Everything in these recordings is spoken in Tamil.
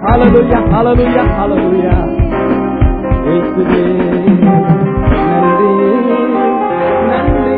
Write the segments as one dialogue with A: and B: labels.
A: ஹalleluya ஹalleluya ஹalleluya இயேசுவே நன்றி நன்றி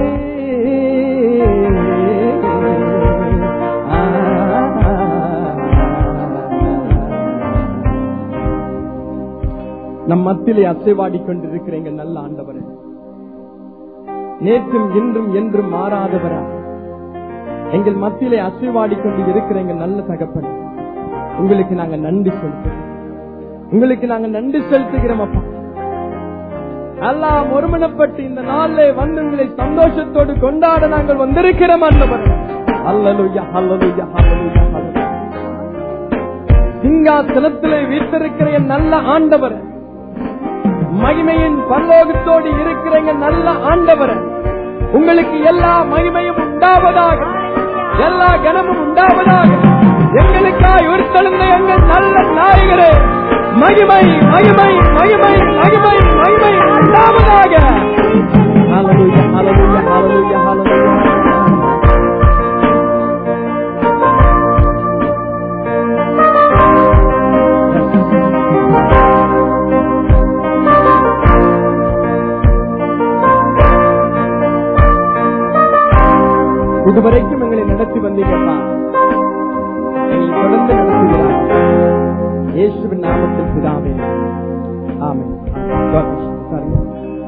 A: நம் மத்தியிலே அசைவாடி கொண்டிருக்கிற எங்க நல்ல ஆண்டவரே நேற்றும் இன்றும் என்றும் மாறாதவரா எங்கள் மத்தியிலே அசைவாடி கொண்டு இருக்கிற எங்க நல்ல தகப்பன் உங்களுக்கு நாங்க நன்றி செலுத்துகிறோம் உங்களுக்கு நாங்க நன்றி செலுத்துகிறோம் அப்பா எல்லாம் ஒருமனப்பட்டு இந்த நாளிலே வந்து உங்களை சந்தோஷத்தோடு கொண்டாட நாங்கள் வந்திருக்கிறோம் ஆண்டவர் அல்லலுயா அல்லலுயா அல்லலுயா அல்லலுயா சிங்காசனத்திலே வீட்டிருக்கிற என் நல்ல ஆண்டவர் மகிமையின் பரலோகத்தோடு இருக்கிற எங்க நல்ல ஆண்டவர் உங்களுக்கு எல்லா மகிமையும் உண்டாவதாக எல்லா கனமும் உண்டாவதாக எங்களுக்காய் உருத்தெழுந்த எங்கள் நல்ல நாயகரே மகிமை மகிமை மகிமை மகிமை மகிமை உண்டாவதாக ஹalleluya ஹalleluya ஹalleluya ஹalleluya இதுவரைக்கும் எங்களை நடத்தி வந்தீங்கப்பா எங்களை தொடர்ந்து நடத்துகிறார் இயேசுவின் நாமத்தில் பிதாவே ஆமென் God bless you. பாருங்க.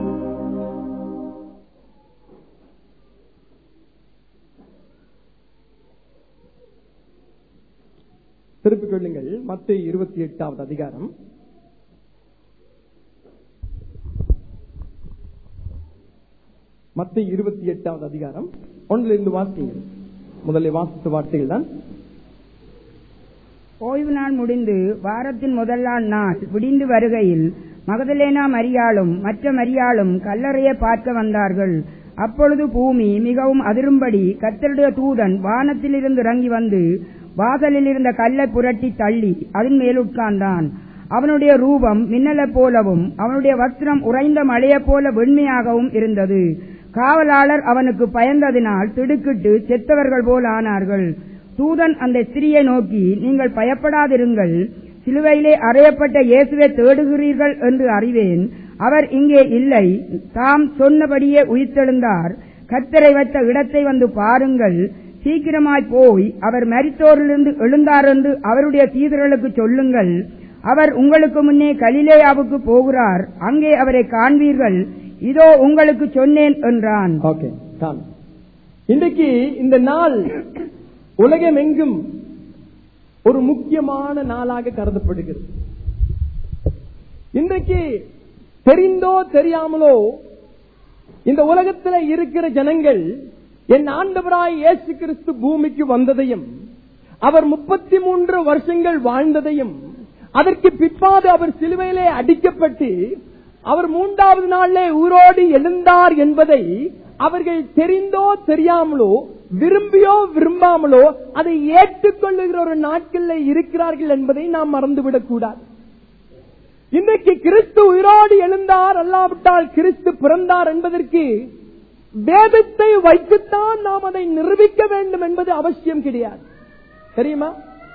A: திருப்பிக் கொள்ளுங்கள் மத்திய இருபத்தி எட்டாவது அதிகாரம் மத்திய இருபத்தி எட்டாவது அதிகாரம் ஒன்றிலிருந்து வாசிங்கள் முதலில் வாசித்த வார்த்தைகள் தான்
B: ஓய்வு நாள் முடிந்து வாரத்தின் முதலாம் நாள் விடிந்து வருகையில் மகதலேனா மரியாளும் மற்ற மரியாளும் கல்லறையை பார்க்க வந்தார்கள் அப்பொழுது பூமி மிகவும் அதிரும்படி கர்த்தருடைய தூதன் வானத்திலிருந்து இறங்கி வந்து வாசலில் இருந்த கல்லை புரட்டி தள்ளி அதன் மேல் உட்கார்ந்தான் அவனுடைய ரூபம் மின்னலைப் போலவும் அவனுடைய வஸ்திரம் உறைந்த மழையைப் போல வெண்மையாகவும் இருந்தது காவலாளர் அவனுக்கு பயந்ததினால் திடுக்கிட்டு செத்தவர்கள் போல் ஆனார்கள் தூதன் அந்த ஸ்திரியை நோக்கி நீங்கள் பயப்படாதிருங்கள் சிலுவையிலே அறையப்பட்ட இயேசுவை தேடுகிறீர்கள் என்று அறிவேன் அவர் இங்கே இல்லை தாம் சொன்னபடியே உயிர்த்தெழுந்தார் கத்தரை வைத்த இடத்தை வந்து பாருங்கள் சீக்கிரமாய் போய் அவர் மரித்தோரிலிருந்து எழுந்தார் என்று அவருடைய சீதர்களுக்கு சொல்லுங்கள் அவர் உங்களுக்கு முன்னே கலிலேயாவுக்கு போகிறார் அங்கே அவரை காண்பீர்கள் இதோ உங்களுக்கு சொன்னேன் என்றான்
A: ஓகே தான் இன்றைக்கு இந்த நாள் உலகம் எங்கும் ஒரு முக்கியமான நாளாக கருதப்படுகிறது இன்றைக்கு தெரிந்தோ தெரியாமலோ இந்த உலகத்தில் இருக்கிற ஜனங்கள் என் ஆண்டவராய் இயேசு கிறிஸ்து பூமிக்கு வந்ததையும் அவர் முப்பத்தி மூன்று வருஷங்கள் வாழ்ந்ததையும் அதற்கு பிற்பாடு அவர் சிலுவையிலே அடிக்கப்பட்டு அவர் மூன்றாவது நாளிலே உயிரோடு எழுந்தார் என்பதை அவர்கள் தெரிந்தோ தெரியாமலோ விரும்பியோ விரும்பாமலோ அதை ஏற்றுக்கொள்ளுகிற ஒரு நாட்கள்ல இருக்கிறார்கள் என்பதை நாம் மறந்துவிடக் கூடாது இன்றைக்கு கிறிஸ்து உயிரோடு எழுந்தார் அல்லாவிட்டால் கிறிஸ்து பிறந்தார் என்பதற்கு வேதத்தை வைத்துத்தான் நாம் அதை நிரூபிக்க வேண்டும் என்பது அவசியம் கிடையாது தெரியுமா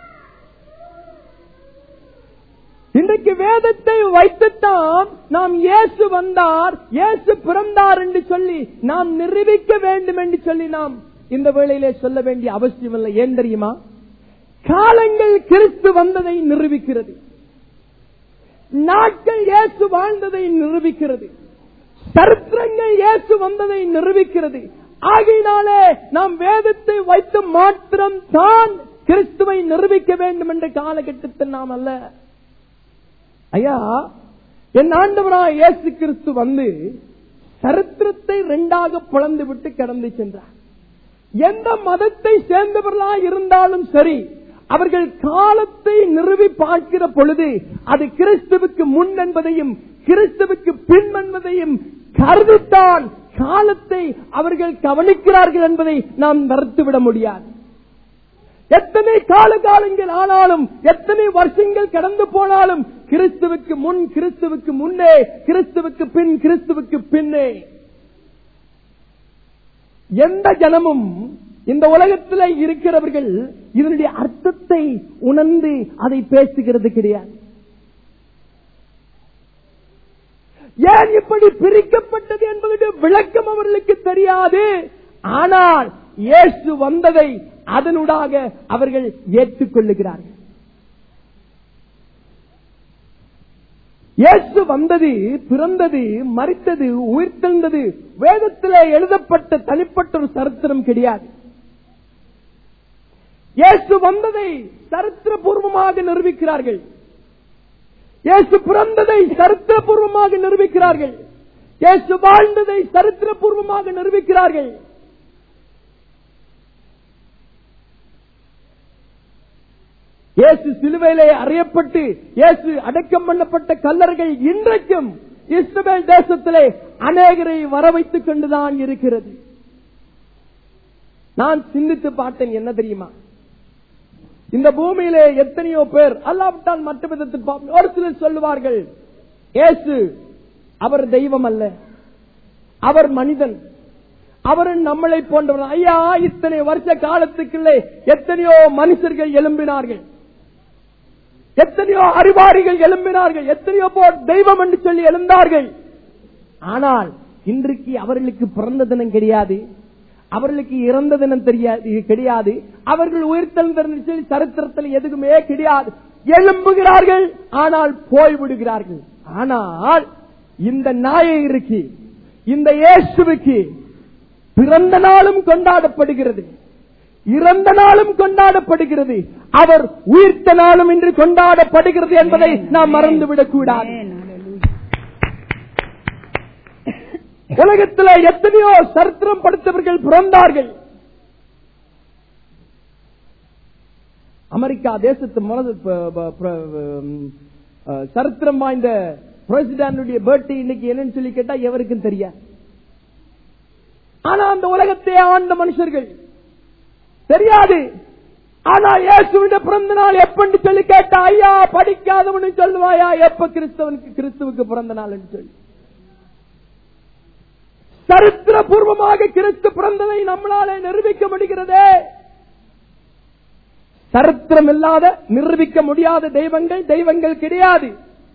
A: இன்றைக்கு வேதத்தை வைத்துத்தான் நாம் இயேசு வந்தார் இயேசு பிறந்தார் என்று சொல்லி நாம் நிரூபிக்க வேண்டும் என்று சொல்லி நாம் இந்த வேளையிலே சொல்ல வேண்டிய அவசியம் இல்லை ஏன் தெரியுமா காலங்கள் கிறிஸ்து வந்ததை நிரூபிக்கிறது நாட்கள் இயேசு வாழ்ந்ததை நிரூபிக்கிறது சரித்திரங்கள் இயேசு வந்ததை நிரூபிக்கிறது ஆகையினாலே நாம் வேதத்தை வைத்து மாத்திரம் தான் கிறிஸ்துவை நிரூபிக்க வேண்டும் என்ற காலகட்டத்தில் நாம் அல்ல ஐயா என் ஆண்டவராய் இயேசு கிறிஸ்து வந்து சரித்திரத்தை ரெண்டாக பிளந்து விட்டு கடந்து சென்றார் எந்த மதத்தை சேர்ந்தவர்களாக இருந்தாலும் சரி அவர்கள் காலத்தை நிறுவி பார்க்கிற பொழுது அது கிறிஸ்துவுக்கு முன் என்பதையும் கிறிஸ்துவுக்கு பின் என்பதையும் கருதித்தான் காலத்தை அவர்கள் கவனிக்கிறார்கள் என்பதை நாம் மறுத்துவிட முடியாது எத்தனை கால காலங்கள் ஆனாலும் எத்தனை வருஷங்கள் கடந்து போனாலும் கிறிஸ்துவுக்கு முன் கிறிஸ்துவுக்கு முன்னே கிறிஸ்துவுக்கு பின் கிறிஸ்துவுக்கு பின்னே எந்த ஜனமும் இந்த உலகத்தில் இருக்கிறவர்கள் இதனுடைய அர்த்தத்தை உணர்ந்து அதை பேசுகிறது கிடையாது ஏன் இப்படி பிரிக்கப்பட்டது என்பதற்கு விளக்கம் அவர்களுக்கு தெரியாது ஆனால் இயேசு வந்ததை அதனூடாக அவர்கள் ஏற்றுக்கொள்ளுகிறார்கள் இயேசு வந்தது பிறந்தது மறித்தது உயிர்த்தெழுந்தது வேதத்திலே எழுதப்பட்ட தனிப்பட்ட ஒரு சரித்திரம் கிடையாது இயேசு வந்ததை சரித்திரபூர்வமாக நிரூபிக்கிறார்கள் இயேசு பிறந்ததை சரித்திரபூர்வமாக நிரூபிக்கிறார்கள் இயேசு வாழ்ந்ததை சரித்திரபூர்வமாக நிரூபிக்கிறார்கள் இயேசு சிலுவையிலே அறியப்பட்டு இயேசு அடக்கம் பண்ணப்பட்ட கல்லர்கள் இன்றைக்கும் இஸ்ரவேல் தேசத்திலே அநேகரை வர வைத்துக் கொண்டுதான் இருக்கிறது நான் சிந்தித்து பார்த்தேன் என்ன தெரியுமா இந்த பூமியிலே எத்தனையோ பேர் அல்லாவிட்டால் மற்ற விதத்தில் பார்ப்போம். ஒரு சிலர் சொல்லுவார்கள் இயேசு அவர் தெய்வம் அல்ல அவர் மனிதன் அவர் நம்மளை போன்றவர் ஐயா இத்தனை வருஷ காலத்துக்குள்ளே எத்தனையோ மனுஷர்கள் எழும்பினார்கள் எத்தனையோ அறிவாளிகள் எழும்பினார்கள் எத்தனையோ போர் தெய்வம் என்று சொல்லி எழுந்தார்கள் ஆனால் இன்றைக்கு அவர்களுக்கு பிறந்த தினம் கிடையாது அவர்களுக்கு இறந்த தினம் தெரியாது கிடையாது அவர்கள் உயிர்த்தெழுந்த சொல்லி சரித்திரத்தில் எதுவுமே கிடையாது எழும்புகிறார்கள் ஆனால் போய்விடுகிறார்கள் ஆனால் இந்த நாயகருக்கு இந்த இயேசுவுக்கு பிறந்த நாளும் கொண்டாடப்படுகிறது இறந்த நாளும் கொண்டாடப்படுகிறது அவர் உயிர்த்த நாளும் இன்று கொண்டாடப்படுகிறது என்பதை நாம் மறந்துவிடக் கூடாது
B: Amen. Hallelujah.
A: உலகத்தில் எத்தனையோ சரித்திரம் படுத்தவர்கள் பிறந்தார்கள் அமெரிக்கா தேசத்து மனது ப- ப- ப- உம், அஹ், சரித்திரம் வாய்ந்த பிரசிடண்டுடைய பர்த்டே இன்னைக்கு என்னன்னு சொல்லி கேட்டா எவருக்கும் தெரியாது ஆனா அந்த உலகத்தை ஆண்ட மனுஷர்கள் தெரியாது ஆனா இயேசுவிட பிறந்த நாள் எப்பன்னு சொல்லி கேட்டா ஐயா படிக்காதவனு சொல்லுவாயா எப்ப கிறிஸ்தவனுக்கு கிறிஸ்துவுக்கு பிறந்த நாள் சொல்லி சரித்திர பூர்வமாக கிறிஸ்து பிறந்ததை நம்மளால நிரூபிக்க முடிகிறதே சரித்திரம் இல்லாத நிரூபிக்க முடியாத தெய்வங்கள் தெய்வங்கள் கிடையாது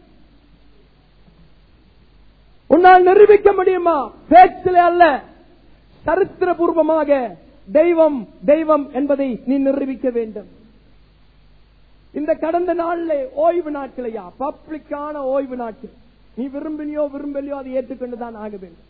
A: உன்னால் நிரூபிக்க முடியுமா பேச்சிலே அல்ல சரித்திர பூர்வமாக தெய்வம் தெய்வம் என்பதை நீ நிரூபிக்க வேண்டும் இந்த கடந்த நாள்ல ஓய்வு நாட்களையா பப்ளிக்கான ஓய்வு நாட்கள் நீ விரும்பினியோ விரும்பலையோ அதை ஏற்றுக்கொண்டுதான் ஆக வேண்டும்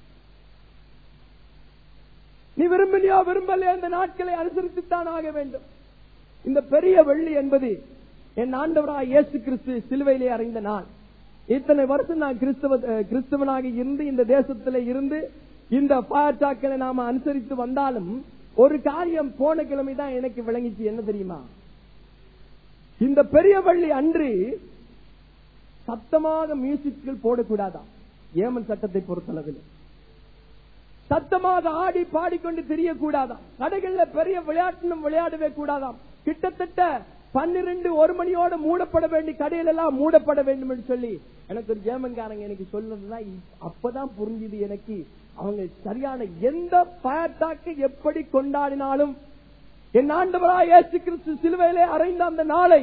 A: நீ விரும்பினியோ விரும்பலையோ இந்த நாட்களை அனுசரித்துத்தான் ஆக வேண்டும் இந்த பெரிய வெள்ளி என்பது என் ஆண்டவராய் இயேசு கிறிஸ்து சிலுவையிலே அறைந்த நாள் இத்தனை வருஷம் நான் கிறிஸ்தவ அஹ், கிறிஸ்தவனாக இருந்து இந்த தேசத்திலே இருந்து இந்த பாட்டாக்களை நாம அனுசரித்து வந்தாலும் ஒரு காரியம் போன கிழமை தான் எனக்கு விளங்கிச்சு என்ன தெரியுமா இந்த பெரிய வள்ளி அன்று சத்தமாக மியூசிக்கள் போடக்கூடாதாம் ஏமன் சட்டத்தை பொறுத்தளவில் சத்தமாக ஆடி பாடிக்கொண்டு தெரியக்கூடாதாம் கடைகள்ல பெரிய விளையாட்டு விளையாடவே கூடாதாம் கிட்டத்தட்ட பன்னிரண்டு ஒரு மணியோட மூடப்பட வேண்டிய கடையில எல்லாம் மூடப்பட வேண்டும் என்று சொல்லி எனக்கு ஒரு ஜேமன்காரங்க எனக்கு சொன்னதுதான் இப்- அப்பதான் புரிஞ்சுது எனக்கு அவங்க சரியான எந்த பயத்தாக்கு எப்படி கொண்டாடினாலும் என் ஆண்டவராய் இயேசு கிறிஸ்து சிலுவையிலே அறைந்த அந்த நாளை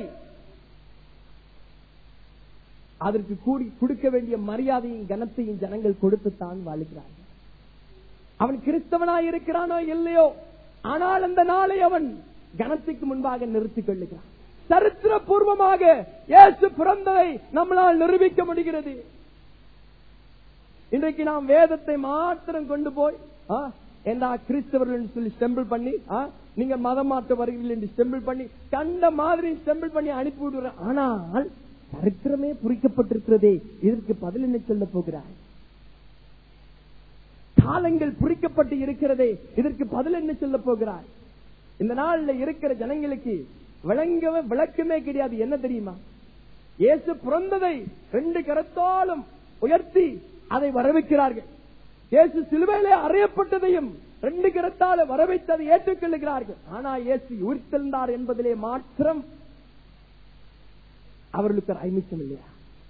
A: அதற்கு கூடி கொடுக்க வேண்டிய மரியாதையும் கனத்தையும் ஜனங்கள் கொடுத்துத்தான் வாழுகிறார்கள் அவன் கிறிஸ்தவனாய் இருக்கிறானோ இல்லையோ ஆனால் அந்த நாளை அவன் கனத்துக்கு முன்பாக நிறுத்திக் கொள்ளுகிறான் சரித்திர பூர்வமாக இயேசு பிறந்ததை நம்மளால் நிரூபிக்க முடிகிறது இன்றைக்கு நாம் வேதத்தை மாத்திரம் கொண்டு போய் ஆ, ஏண்டா கிறிஸ்தவர்கள் என்று சொல்லி ஸ்டெம்பிள் பண்ணி ஆ, நீங்க மதம் மாற்ற வருகிறீர்கள் என்று ஸ்டெம்பிள் பண்ணி கண்ட மாதிரி ஸ்டெம்பிள் பண்ணி அனுப்பி விடுறேன் ஆனால் சரித்திரமே புரிக்கப்பட்டிருக்கிறதே இதற்கு பதில் என்ன சொல்ல போகிறார் காலங்கள் குறிக்கப்பட்டு இருக்கிறதே இதற்கு பதில் என்ன சொல்ல போகிறார் இந்த நாள்ல இருக்கிற ஜனங்களுக்கு விளங்கவே விளக்கமே கிடையாது என்ன தெரியுமா இயேசு பிறந்ததை ரெண்டு கரத்தாலும் உயர்த்தி அதை வரவைக்கிறார்கள் இயேசு சிலுவையிலே அறையப்பட்டதையும் ரெண்டு கரத்தால வரவைத்து அதை ஏற்றுக்கொள்ளுகிறார்கள் ஆனா இயேசு உயிர்த்தெழுந்தார் என்பதிலே மாத்திரம் அவர்களுக்கு ஒரு ஐமிச்சம் இல்லையா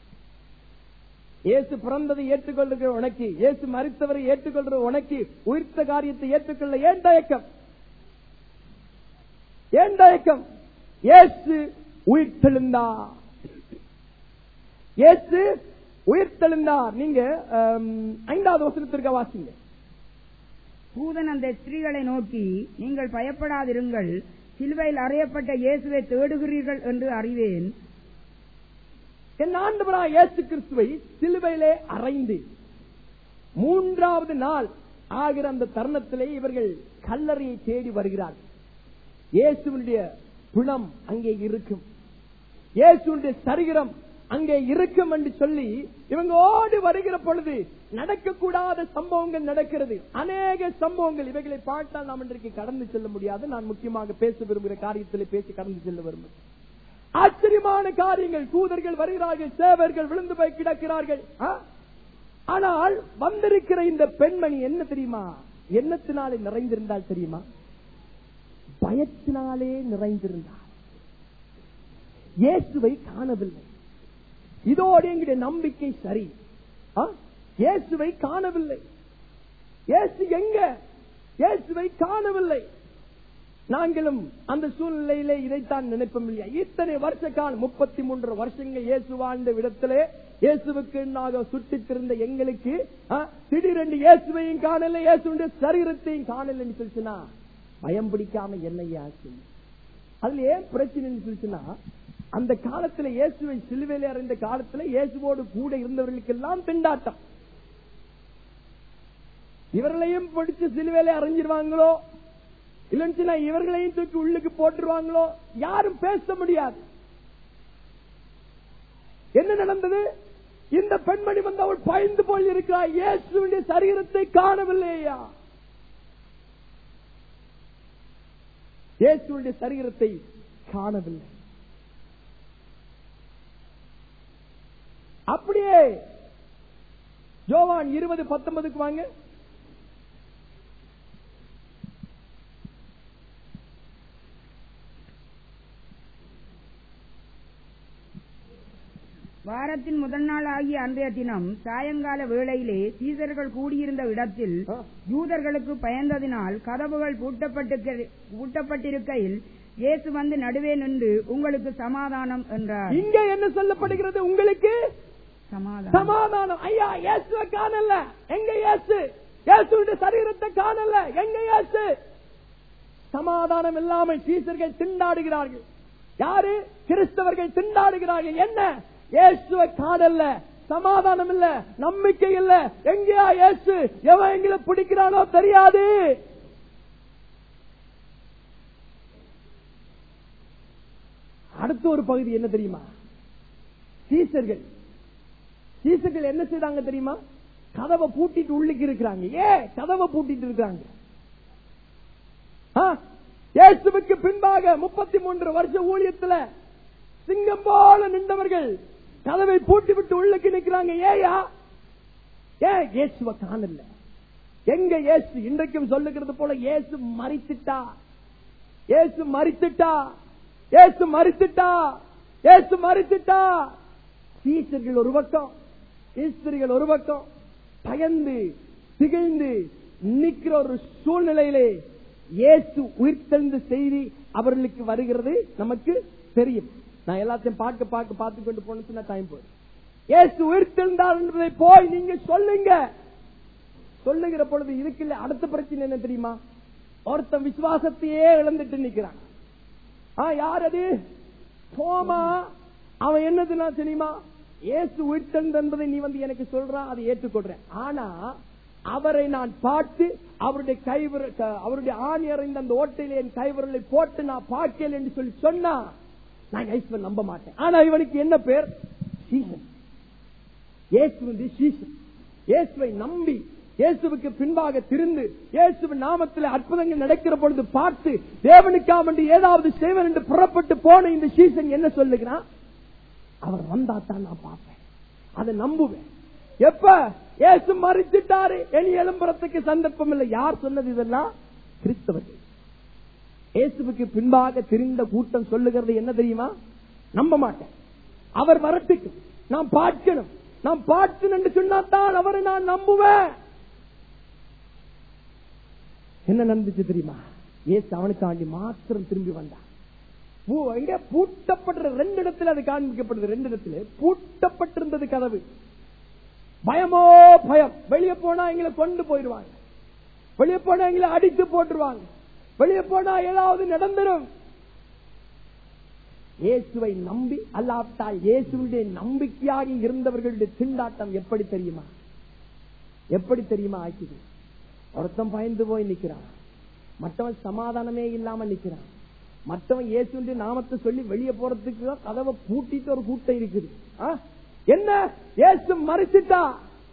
A: இயேசு பிறந்ததை ஏற்றுக்கொள்கிற உனக்கு இயேசு மறித்தவரை ஏற்றுக்கொள்கிற உனக்கு உயிர்த்த காரியத்தை ஏற்றுக்கொள்ள ஏன் தயக்கம் ஏன் தயக்கம் இயேசு உயிர்த்தெழுந்தார் இயேசு உயிர்த்தெழுந்தார் நீங்க ஆம், ஐந்தாவது வசனத்திற்கு வாசிங்க
B: தூதன் அந்த ஸ்திரீகளை நோக்கி நீங்கள் பயப்படாதிருங்கள் சிலுவையில் அறையப்பட்ட இயேசுவை தேடுகிறீர்கள் என்று அறிவேன்
A: என் ஆண்டவராய் இயேசு கிறிஸ்துவை சிலுவையிலே அறைந்து மூன்றாவது நாள் ஆகிற அந்த தருணத்திலே இவர்கள் கல்லறையை தேடி வருகிறார்கள் இயேசுவினுடைய பிணம் அங்கே இருக்கும் இயேசுடைய சரீரம் அங்கே இருக்கும் என்று சொல்லி இவங்க ஓடி வருகிற பொழுது நடக்கக்கூடாத சம்பவங்கள் நடக்கிறது அநேக சம்பவங்கள் இவைகளை பார்த்தால் நாம் இன்றைக்கு கடந்து செல்ல முடியாது நான் முக்கியமாக பேச விரும்புகிற காரியத்தில் பேசி கடந்து செல்ல விரும்புகிறேன் ஆச்சரியமான காரியங்கள் தூதர்கள் வருகிறார்கள் சேவர்கள் விழுந்து போய் கிடக்கிறார்கள் ஆ? ஆனால் வந்திருக்கிற இந்த பெண்மணி என்ன தெரியுமா எண்ணத்தினாலே நிறைந்திருந்தால் தெரியுமா பயத்தினாலே நிறைந்திருந்தார் இயேசுவை காணவில்லை இதோடு எங்களுடைய நம்பிக்கை சரி ஆ? இயேசுவை காணவில்லை இயேசு எங்க இயேசுவை காணவில்லை நாங்களும் அந்த சூழ்நிலையிலே இதைத்தான் நினைப்போம் இல்லையா இத்தனை வருஷ காலம் முப்பத்தி மூன்று வருஷங்கள் இயேசு வாழ்ந்த விடத்திலே இயேசுவுக்கு நாக சுற்றித் திருந்த எங்களுக்கு ஆ, திடீரென்று இயேசுவையும் காணல இயேசுடைய சரீரத்தையும் காணலன்னு சொல்லிச்சுன்னா பயம் பிடிக்காம என்னையே ஆச்சு அதுல ஏன் பிரச்சனைன்னு சொல்லிச்சுன்னா அந்த காலத்துல இயேசுவை சிலுவையில அறிந்த காலத்துல இயேசுவோடு கூட இருந்தவர்களுக்கெல்லாம் திண்டாட்டம் இவர்களையும் பிடிச்சு சிலுவையில அரைஞ்சிருவாங்களோ இல்லைன்னு இவர்களையும் தூக்கி உள்ளுக்கு போட்டுருவாங்களோ யாரும் பேச முடியாது என்ன நடந்தது இந்த பெண்மணி வந்து அவள் பயந்து போய் இருக்கிறார் இயேசுடைய சரீரத்தை காணவில்லையா இயேசுடைய சரீரத்தை காணவில்லை அப்படியே யோவான் இருபது பத்தொன்பதுக்கு வாங்க
B: வாரத்தின் முதல் நாள் ஆகிய அன்றைய தினம் சாயங்கால வேளையிலே சீசர்கள் கூடியிருந்த இடத்தில்
A: ஆ.
B: யூதர்களுக்கு பயந்ததினால் கதவுகள் பூட்டப்பட்டு பூட்டப்பட்டிருக்கையில் இயேசு வந்து நடுவே நின்று உங்களுக்கு சமாதானம் என்றார்
A: இங்க என்ன சொல்லப்படுகிறது உங்களுக்கு
B: சமாதானம்
A: சமாதானம் ஐயா இயேசுவை காணல எங்க இயேசு இயேசுடைய சரீரத்தை காணல எங்க இயேசு சமாதானம் இல்லாமல் சீசர்கள் திண்டாடுகிறார்கள் யாரு கிறிஸ்தவர்கள் திண்டாடுகிறார்கள் என்ன இயேசுவை காணல சமாதானம் இல்ல நம்பிக்கை இல்ல எங்கேயா இயேசு எவன் எங்களை பிடிக்கிறானோ தெரியாது அடுத்த ஒரு பகுதி என்ன தெரியுமா சீசர்கள் சீசர்கள் என்ன செய்தாங்க தெரியுமா கதவை பூட்டிட்டு உள்ளுக்கு இருக்கிறாங்க ஏ கதவை பூட்டிட்டு இருக்காங்க ஆ, இயேசுவுக்கு பின்பாக முப்பத்தி மூன்று வருஷ ஊழியத்துல சிங்கம் போல நின்றவர்கள் கதவை பூட்டி விட்டு உள்ளுக்கு நிற்கிறாங்க ஏயா ஏன் இயேசுவை காணல எங்க இயேசு இன்றைக்கும் சொல்லுகிறது போல இயேசு மறித்துட்டா இயேசு மறித்துட்டா இயேசு மறித்துட்டா இயேசு மறித்துட்டா சீசர்கள் ஒரு பக்கம் ஈஸ்வரிகள் ஒரு பக்கம் பயந்து திகழ்ந்து நிற்கிற ஒரு சூழ்நிலையிலே இயேசு உயிர்த்தெழுந்த செய்தி அவர்களுக்கு வருகிறது நமக்கு தெரியும் நான் எல்லாத்தையும் பார்க்க பார்க்க பார்த்து கொண்டு போனதுன்னா டைம் போய் இயேசு உயிர்த்தெழுந்தார் என்பதை போய் நீங்க சொல்லுங்க சொல்லுகிற பொழுது இதுக்கு இல்ல அடுத்த பிரச்சனை என்ன தெரியுமா ஒருத்தன் விசுவாசத்தையே இழந்துட்டு நிக்கிறான் ஆ யார் அது தோமா அவன் என்னதுன்னா தெரியுமா இயேசு உயிர்த்தெழுந்த என்பதை நீ வந்து எனக்கு சொல்றா அதை ஏற்றுக்கொள்றேன் ஆனா அவரை நான் பார்த்து அவருடைய கைவிர க- அவருடைய ஆணி அறிந்த அந்த ஓட்டையில என் கைவிரலை போட்டு நான் பார்க்கல என்று சொல்லி சொன்னா நான் இயேசுவை நம்ப மாட்டேன் ஆனா இவனுக்கு என்ன பேர் சீசன் இயேசு வந்து சீசன் இயேசுவை நம்பி இயேசுவுக்கு பின்பாக திருந்து இயேசுவின் நாமத்தில் அற்புதங்கள் நடக்கிற பொழுது பார்த்து தேவனுக்காக வேண்டி ஏதாவது செய்வன் என்று புறப்பட்டு போன இந்த சீசன் என்ன சொல்லுகிறான் அவர் வந்தா தான் நான் பார்ப்பேன் அதை நம்புவேன் எப்ப இயேசு மறிச்சிட்டாரு இனி எழும்புறதுக்கு சந்தர்ப்பம் இல்லை யார் சொன்னது இதெல்லாம் கிறிஸ்தவர்கள் இயேசுவுக்கு பின்பாக திரிந்த கூட்டம் சொல்லுகிறது என்ன தெரியுமா நம்ப மாட்டேன் அவர் வரட்டுக்கும் நான் பார்க்கணும் நான் பார்க்கணும் என்று சொன்னாதான் அவரை நான் நம்புவேன் என்ன நடந்துச்சு தெரியுமா ஏசு அவனுக்காண்டி மாத்திரம் திரும்பி வந்தான் பூ- எங்க பூட்டப்பட்ட ரெண்டு இடத்துல அது காண்பிக்கப்படுது ரெண்டு இடத்துல பூட்டப்பட்டிருந்தது கதவு பயமோ பயம் வெளியே போனா எங்களை கொண்டு போயிடுவாங்க வெளியே போனா எங்களை அடித்து போட்டுருவாங்க வெளியே போனா ஏதாவது நடந்துரும் இயேசுவை நம்பி அல்லாவிட்டால் இயேசுடைய நம்பிக்கையாக இருந்தவர்களுடைய திண்டாட்டம் எப்படி தெரியுமா எப்படி தெரியுமா ஆக்கிது ஒருத்தன் பயந்து போய் நிக்கிறான் மற்றவன் சமாதானமே இல்லாம நிக்கிறான் மற்றவன் இயேசுடைய நாமத்தை சொல்லி வெளியே போறதுக்கு தான் கதவை பூட்டிட்டு ஒரு கூட்டம் இருக்குது ஆ? என்ன இயேசு மறிச்சிட்டா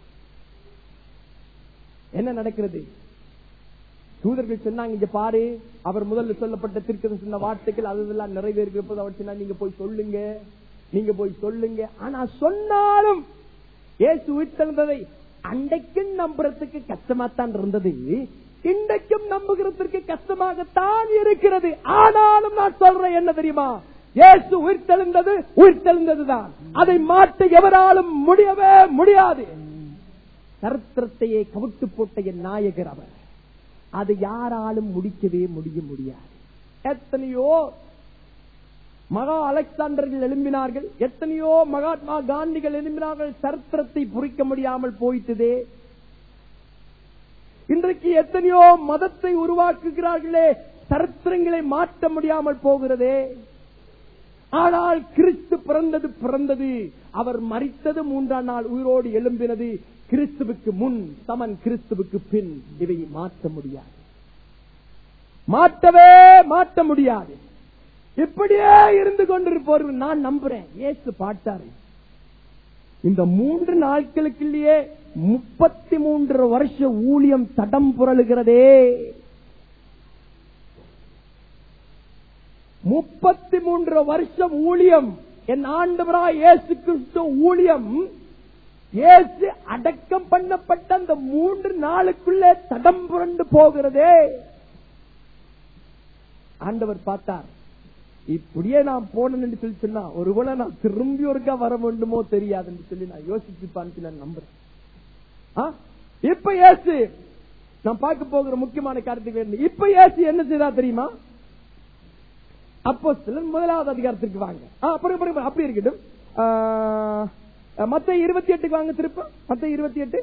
A: என்ன நடக்கிறது தூதர்கள் சொன்னாங்க இங்க பாரு அவர் முதல்ல சொல்லப்பட்ட திருக்கதம் சொன்ன வார்த்தைகள் அதெல்லாம் நிறைவேறுகிற போது அவர் சொன்னா நீங்க போய் சொல்லுங்க நீங்க போய் சொல்லுங்க ஆனா சொன்னாலும் இயேசு உயிர்த்தெழுந்ததை அன்றைக்கும் நம்புறதுக்கு கஷ்டமாத்தான் இருந்தது இன்றைக்கும் நம்புகிறதற்கு கஷ்டமாகத்தான் இருக்கிறது ஆனாலும் நான் சொல்றேன் என்ன தெரியுமா இயேசு உயிர்த்தெழுந்தது உயிர்த்தெழுந்ததுதான் அதை மாற்ற எவராலும் முடியவே முடியாது சரித்திரத்தையே கவிட்டு போட்ட என் நாயகர் அவர் அது யாராலும் முடிக்கவே முடிய முடியாது எத்தனையோ மகா அலெக்சாண்டர்கள் எழும்பினார்கள் எத்தனையோ மகாத்மா காந்திகள் எழும்பினார்கள் சரித்திரத்தை புரிக்க முடியாமல் போயிட்டதே இன்றைக்கு எத்தனையோ மதத்தை உருவாக்குகிறார்களே சரித்திரங்களை மாற்ற முடியாமல் போகிறதே ஆனால் கிறிஸ்து பிறந்தது பிறந்தது அவர் மறித்தது மூன்றாம் நாள் உயிரோடு எழும்பினது கிறிஸ்துவுக்கு முன் சமன் கிறிஸ்துவுக்கு பின் இதை மாற்ற முடியாது மாற்றவே மாற்ற முடியாது இப்படியே இருந்து கொண்டிருப்பவர்கள் நான் நம்புறேன் ஏசு பாட்டாரு இந்த மூன்று நாட்களுக்குள்ளேயே முப்பத்தி மூன்று வருஷ ஊழியம் தடம் புரளுகிறதே முப்பத்தி மூன்று வருஷம் ஊழியம் என் ஆண்டவராய் இயேசு கிறிஸ்து ஊழியம் இயேசு அடக்கம் பண்ணப்பட்ட அந்த மூன்று நாளுக்குள்ளே தடம் புரண்டு போகிறதே ஆண்டவர் பார்த்தார் இப்படியே நான் போனேன்னு சொல்லி சொன்னா ஒருவேளை நான் திரும்பி ஒருக்கா வர வேண்டுமோ தெரியாதுன்னு சொல்லி நான் யோசிச்சுப்பான்னு நான் நம்புறேன் ஆ? இப்ப இயேசு நான் பார்க்க போகிற முக்கியமான கருத்துக்கு என்ன இப்ப இயேசு என்ன செய்தா தெரியுமா அப்போ சிலர் முதலாவது அதிகாரத்திற்கு வாங்க ஆ, அப்புறம் அப்புறம் அப்புறம் அப்படி இருக்கட்டும் ஆ, மத்த இருபத்தி எட்டுக்கு வாங்க திருப்ப மத்த இருபத்தி எட்டு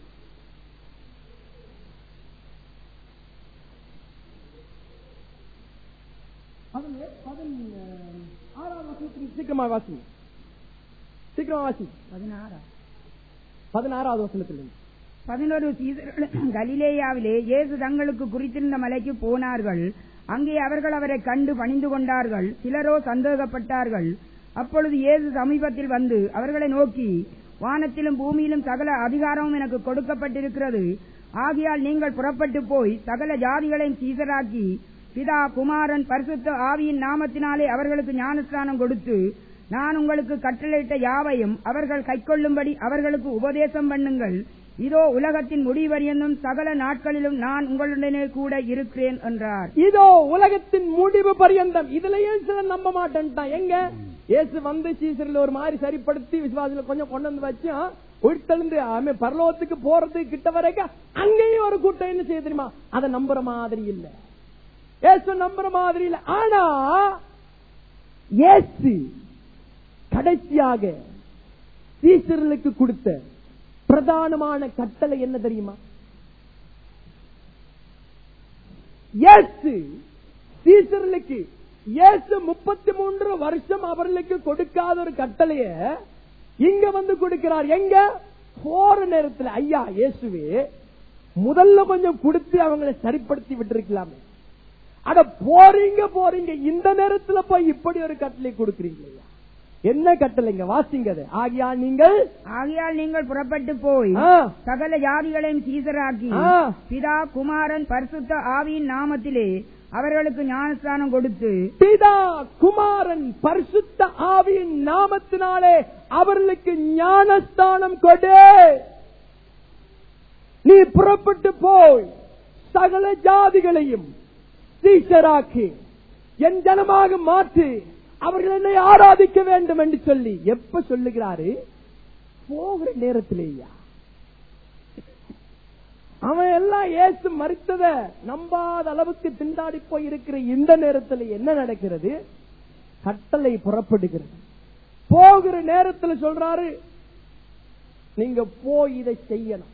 A: பதினேழு, பதின- ஆறாவது வசனத்துக்கு சீக்கிரமா வாசிங்க சீக்கிரமா வாசி
B: பதினாறா
A: பதினாறாவது வசனத்தில்
B: பதினொரு சீசர்களும் கலிலேயாவிலே இயேசு தங்களுக்கு குறித்திருந்த மலைக்கு போனார்கள் அங்கே அவர்கள் அவரை கண்டு பணிந்து கொண்டார்கள் சிலரோ சந்தேகப்பட்டார்கள் அப்பொழுது இயேசு சமீபத்தில் வந்து அவர்களை நோக்கி வானத்திலும் பூமியிலும் சகல அதிகாரமும் எனக்கு கொடுக்கப்பட்டிருக்கிறது ஆகையால் நீங்கள் புறப்பட்டு போய் சகல ஜாதிகளையும் சீசராக்கி பிதா குமாரன் பரிசுத்த ஆவியின் நாமத்தினாலே அவர்களுக்கு ஞானஸ்தானம் கொடுத்து நான் உங்களுக்கு கட்டளையிட்ட யாவையும் அவர்கள் கைக்கொள்ளும்படி அவர்களுக்கு உபதேசம் பண்ணுங்கள் இதோ உலகத்தின் முடிவறியந்தும் சகல நாட்களிலும் நான் உங்களுடனே கூட இருக்கிறேன் என்றார்
A: இதோ உலகத்தின் முடிவு பரியந்தம் இதுலயும் சில நம்ப மாட்டேன்ட்டான் எங்க இயேசு வந்து சீசரில் ஒரு மாதிரி சரிப்படுத்தி விசுவாசில கொஞ்சம் கொண்டு வந்து வச்சு ஆ, உயிர்த்தெழுந்து ஆமே, பரலோகத்துக்கு போறதுக்கு கிட்ட வரைக்கும் அங்கேயும் ஒரு கூட்டம் என்ன செய்ய தெரியுமா அதை நம்புற மாதிரி இல்ல இயேசு நம்புற மாதிரி இல்ல ஆனா இயேசு கடைசியாக சீசர்களுக்கு கொடுத்த பிரதானமான கட்டளை என்ன தெரியுமா இயேசு சீசர்களுக்கு இயேசு முப்பத்தி மூன்று வருஷம் அவர்களுக்கு கொடுக்காத ஒரு கட்டளைய இங்க வந்து கொடுக்கிறார் எங்க போற நேரத்துல ஐயா இயேசுவே முதல்ல கொஞ்சம் கொடுத்து அவங்களை சரிப்படுத்தி விட்டுருக்கலாமே அட போறீங்க போறீங்க இந்த நேரத்துல போய் இப்படி ஒரு கட்டளை கொடுக்கறீங்க ஐயா என்ன கட்டளைங்க வாசிங்க அது ஆகியா நீங்கள்
B: ஆகையால் நீங்கள் புறப்பட்டு போய்
A: ஆ,
B: சகல ஜாதிகளையும் சீசராக்கி
A: ஆ.
B: பிதா குமாரன் பரிசுத்த ஆவியின் நாமத்திலே அவர்களுக்கு ஞானஸ்தானம் கொடுத்து
A: பிதா குமாரன் பரிசுத்த ஆவியின் நாமத்தினாலே அவர்களுக்கு ஞானஸ்தானம் கொடு நீ புறப்பட்டு போய் சகல ஜாதிகளையும் சீஷராக்கி என் ஜனமாக மாற்றி அவர்கள் என்னை ஆராதிக்க வேண்டும் என்று சொல்லி எப்ப சொல்லுகிறாரு போகிற நேரத்திலேயா அவன் எல்லாம் ஏசு மறித்தத நம்பாத அளவுக்கு திண்டாடி போய் இருக்கிற இந்த நேரத்தில் என்ன நடக்கிறது கட்டளை புறப்படுகிறது போகிற நேரத்தில் சொல்றாரு நீங்க போய் இதை செய்யணும்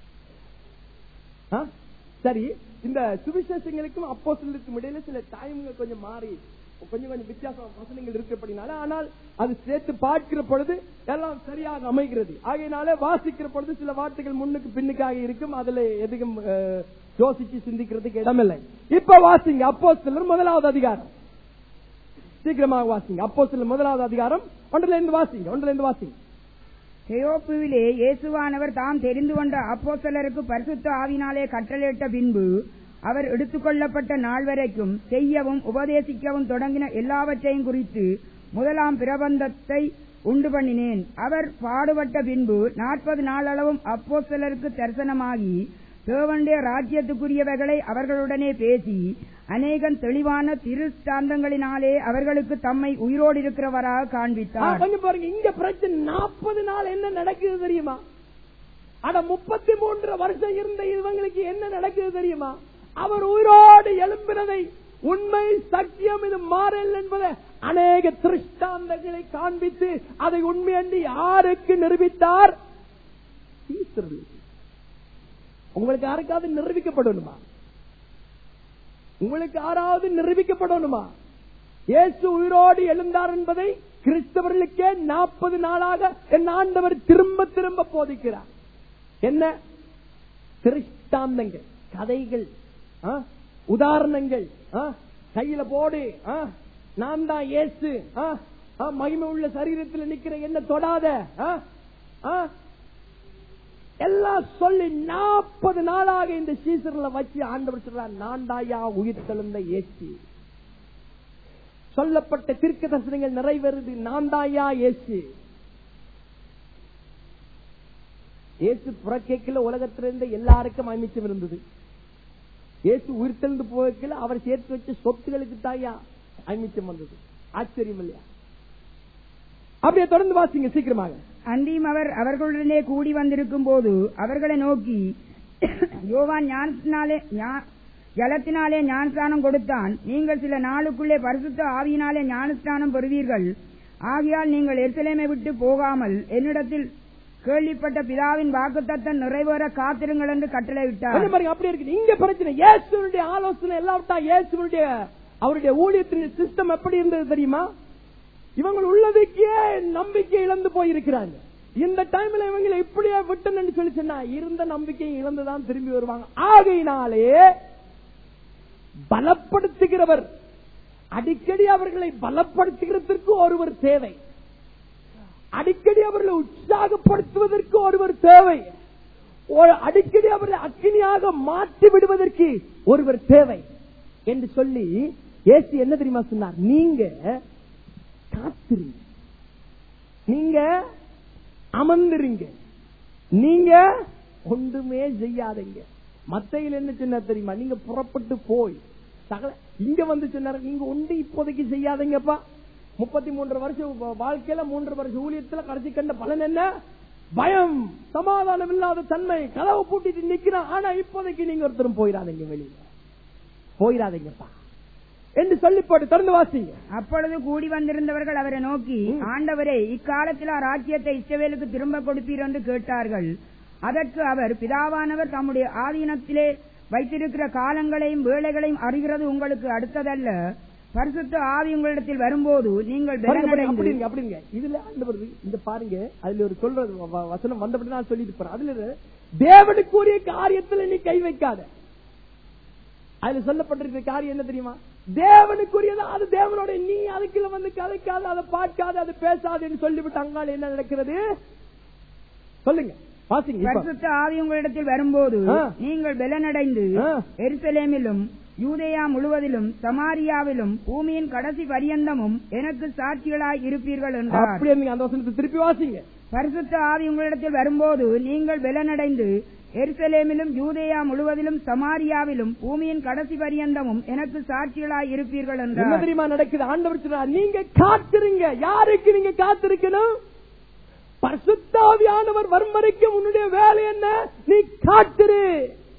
A: ஆ? சரி இந்த சுவிசேஷங்களுக்கும் அப்போ இடையில சில டைம்ங்க கொஞ்சம் மாறி கொஞ்சம் கொஞ்சம் வித்தியாசம் வசனங்கள் இருக்கப்படினால ஆனால் அது சேர்த்து பார்க்கிற பொழுது எல்லாம் சரியாக அமைகிறது ஆகையினால வாசிக்கிற பொழுது சில வார்த்தைகள் முன்னுக்கு பின்னுக்காக இருக்கும் அதுல எதுக்கும் அஹ், யோசிச்சு சிந்திக்கிறதுக்கு இடமில்லை இப்ப வாசிங்க அப்போ முதலாவது அதிகாரம் சீக்கிரமாக வாசிங்க அப்போ முதலாவது அதிகாரம் ஒன்றுல இருந்து வாசிங்க ஒன்றுல இருந்து வாசிங்க
B: தெயோப்புவிலே இயேசுவானவர் தாம் தெரிந்து கொண்ட அப்போஸ்தலருக்கு பரிசுத்த ஆவினாலே கட்டளையிட்ட பின்பு அவர் எடுத்துக்கொள்ளப்பட்ட நாள் வரைக்கும் செய்யவும் உபதேசிக்கவும் தொடங்கின எல்லாவற்றையும் குறித்து முதலாம் பிரபந்தத்தை உண்டு பண்ணினேன் அவர் பாடுபட்ட பின்பு நாற்பது நாளளவும் அப்போஸ்தலருக்கு தரிசனமாகி தேவனுடைய ராஜ்யத்துக்குரியவைகளை அவர்களுடனே பேசி அநேகம் தெளிவான திருஷ்டாந்தங்களினாலே அவர்களுக்கு தம்மை உயிரோடு இருக்கிறவராக
A: ஆ,
B: காண்பித்தார்
A: கொஞ்சம் பாருங்க இங்க பிரச்சனை நாற்பது நாள் என்ன நடக்குது தெரியுமா அட முப்பத்தி மூன்று வருஷம் இருந்த இவங்களுக்கு என்ன நடக்குது தெரியுமா அவர் உயிரோடு எழும்பினதை உண்மை சத்தியம் இது மாறல் என்பதை அநேக திருஷ்டாந்தங்களை காண்பித்து அதை உண்மை என்று யாருக்கு நிரூபித்தார் ஈஸ்வரனுக்கு. உங்களுக்கு யாருக்காவது நிரூபிக்கப்படணுமா உங்களுக்கு யாராவது நிரூபிக்கப்படணுமா இயேசு உயிரோடு எழுந்தார் என்பதை கிறிஸ்தவர்களுக்கே நாற்பது நாளாக என் ஆண்டவர் திரும்ப திரும்ப போதிக்கிறார் என்ன திருஷ்டாந்தங்கள் கதைகள் ஆ, உதாரணங்கள் ஆ, கையில போடு ஆ, நான் தான் இயேசு ஆ, ஆ, மகிமை உள்ள சரீரத்தில் நிக்கிற என்ன தொடாத ஆ, ஆ, எல்லாம் சொல்லி நாற்பது நாளாக இந்த சீசர்ல வச்சு ஆண்டவர் சொல்றார் நான் தாயா உயிர் தெழுந்த ஏசி சொல்லப்பட்ட தீர்க்க தரிசனங்கள் நிறைவேறுது நான் தாயா ஏசு இயேசு புறக்கேக்கில உலகத்திலிருந்து எல்லாருக்கும் அமைச்சம் இருந்தது இயேசு உயிர் தெழுந்து போகல அவர் சேர்த்து வச்ச சொத்துகளுக்கு தாயா அமைச்சம் வந்தது ஆச்சரியம் இல்லையா அப்படியே தொடர்ந்து வாசிங்க சீக்கிரமாக
B: அன்றியும் அவர் அவர்களுடனே கூடி வந்திருக்கும் போது அவர்களை நோக்கி யோவான் ஞானத்தினாலே ஞா- ஜலத்தினாலே ஞானஸ்தானம் கொடுத்தான் நீங்கள் சில நாளுக்குள்ளே பரிசுத்த ஆவியினாலே ஞானஸ்தானம் பெறுவீர்கள் ஆகையால் நீங்கள் எருசலேமை விட்டு போகாமல் என்னிடத்தில் கேள்விப்பட்ட பிதாவின் வாக்குத்தத்தம் நிறைவேற காத்திருங்கள் என்று கட்டளையிட்டார்
A: கொஞ்சம் பாருங்க அப்படி இருக்கு இங்க பிரச்சனை இயேசுனுடைய ஆலோசனை எல்லாம் விட்டா இயேசுனுடைய அவருடைய ஊழியத்தின் சிஸ்டம் எப்படி இருந்தது தெரியுமா இவங்க உள்ளதுக்கே நம்பிக்கை இழந்து போயிருக்கிறாங்க இந்த டைம்ல இவங்களை இப்படியே விட்டன்னு சொல்லி சொன்னா இருந்த நம்பிக்கையை இழந்துதான் திரும்பி வருவாங்க ஆகையினாலே பலப்படுத்துகிறவர் அடிக்கடி அவர்களை பலப்படுத்துகிறதற்கு ஒருவர் தேவை அடிக்கடி அவர்களை உற்சாகப்படுத்துவதற்கு ஒருவர் தேவை ஒரு அடிக்கடி அவர்களை அக்கினியாக மாற்றி விடுவதற்கு ஒருவர் தேவை என்று சொல்லி ஏசு என்ன தெரியுமா சொன்னார் நீங்க காத்திருங்க நீங்க அமர்ந்துருங்க நீங்க ஒன்றுமே செய்யாதீங்க மத்தையில் என்ன சொன்னா தெரியுமா நீங்க புறப்பட்டு போய் சகல இங்க வந்து சொன்னாரு நீங்க ஒன்று இப்போதைக்கு செய்யாதீங்கப்பா முப்பத்தி மூன்று வருஷம் வா- வாழ்க்கையில மூன்று வருஷம் ஊழியத்துல கடைசி கண்ட பலன் என்ன பயம் சமாதானம் இல்லாத தன்மை கதவை பூட்டிட்டு நிக்கிறான் ஆனா இப்போதைக்கு நீங்க ஒருத்தரும் போயிடாதீங்க வெளியில போயிடாதீங்கப்பா என்று சொல்லி போட்டு திறந்து வாசிங்க
B: அப்பொழுது கூடி வந்திருந்தவர்கள் அவரை நோக்கி ஆண்டவரே இக்காலத்தில் ராஜ்யத்தை இஸ்ரவேலுக்கு திரும்ப கொடுப்பீர் என்று கேட்டார்கள் அதற்கு அவர் பிதாவானவர் தம்முடைய ஆதீனத்திலே வைத்திருக்கிற காலங்களையும் வேளைகளையும் அறிகிறது உங்களுக்கு அடுத்ததல்ல பரிசுத்த ஆவி உங்களிடத்தில் வரும்போது நீங்கள்
A: பாருங்க, பாருங்க,
B: பலனடைந்து
A: அப்படிங்க அப்படிங்க இதுல ஆண்டவர் இந்த பாருங்க அதுல ஒரு சொல்றது வ- வசனம் வந்தபடி நான் சொல்லிட்டு போறேன் அதுல இரு, தேவனுக்குரிய காரியத்துல நீ கை வைக்காத அதுல சொல்லப்பட்டிருக்கிற காரியம் என்ன தெரியுமா தேவனுக்குரியது அது தேவனோட நீ அதுக்குள்ள வந்து கதைக்காத அதை பார்க்காத அதை பேசாதுன்னு சொல்லிவிட்டு அங்கால என்ன நடக்கிறது சொல்லுங்க வாசிங்க இப்ப.
B: பரிசுத்த ஆவி உங்களிடத்தில் வரும்போது
A: ஆ.
B: நீங்கள் பலனடைந்து
A: ஆ.
B: எருசலேமிலும் யூதேயா முழுவதிலும் சமாரியாவிலும் பூமியின் கடைசி பரியந்தமும் எனக்கு சாட்சிகளாய் இருப்பீர்கள் என்றார்
A: அப்படியே நீங்க அந்த வசனத்தை திருப்பி வாசிங்க
B: பரிசுத்த ஆவி உங்களிடத்தில் வரும்போது நீங்கள் பலனடைந்து எருசலேமிலும் யூதேயா முழுவதிலும் சமாரியாவிலும் பூமியின் கடைசி பரியந்தமும் எனக்கு சாட்சிகளாய் இருப்பீர்கள்
A: என்ன
B: என்றார்
A: தெரியுமா நடக்குது ஆண்டவர் சொல்றார் நீங்க காத்திருங்க யாருக்கு நீங்க காத்திருக்கணும் பரிசுத்தாவியானவர் வரும் வரைக்கும் உன்னுடைய வேலை என்ன நீ காத்திரு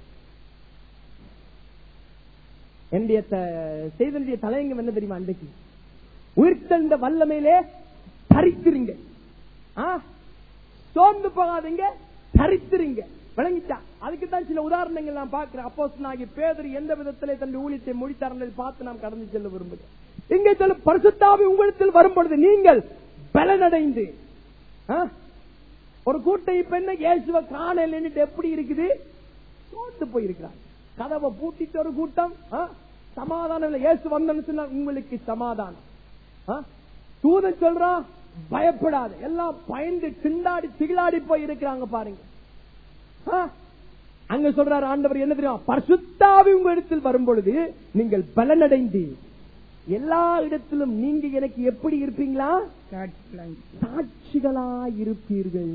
A: என்னுடைய த- செய்தனுடைய தலையங்கம் என்ன தெரியுமா அன்றைக்கு உயிர்த்தெழுந்த வல்லமையிலே தரித்திருங்க ஆ? சோர்ந்து போகாதீங்க தரித்திருங்க விளங்கிட்டா அதுக்கு தான் சில உதாரணங்கள் நான் பார்க்கிறேன் அப்போஸ் ஆகிய பேதர் எந்த விதத்திலே தன் ஊழியத்தை முடித்தார் என்பதை பார்த்து நாம் கடந்து செல்ல விரும்புகிறேன் இங்கே சொல்ல பரிசுத்தாவி உங்களிடத்தில் வரும் பொழுது நீங்கள் பலனடைந்து ஆ? ஒரு கூட்ட இப்ப என்ன இயேசுவ காணல் எப்படி இருக்குது சோர்ந்து போயிருக்கிறார் கதவை பூட்டிட்டு ஒரு கூட்டம் ஆ? சமாதானம் இல்லை இயேசு வந்தன்னு சொன்னா உங்களுக்கு சமாதானம் ஆ? தூதன் சொல்றான் பயப்படாது எல்லாம் பயந்து திண்டாடி திகிலாடி போய் இருக்கிறாங்க பாருங்க ஆ? அங்க சொல்றாரு ஆண்டவர் என்ன தெரியும் பரிசுத்தாவி உங்க இடத்தில் வரும் பொழுது நீங்கள் பலனடைந்து எல்லா இடத்திலும் நீங்க எனக்கு எப்படி இருப்பீங்களா
B: சாட்சிகளாய்.
A: சாட்சிகளாய் இருப்பீர்கள்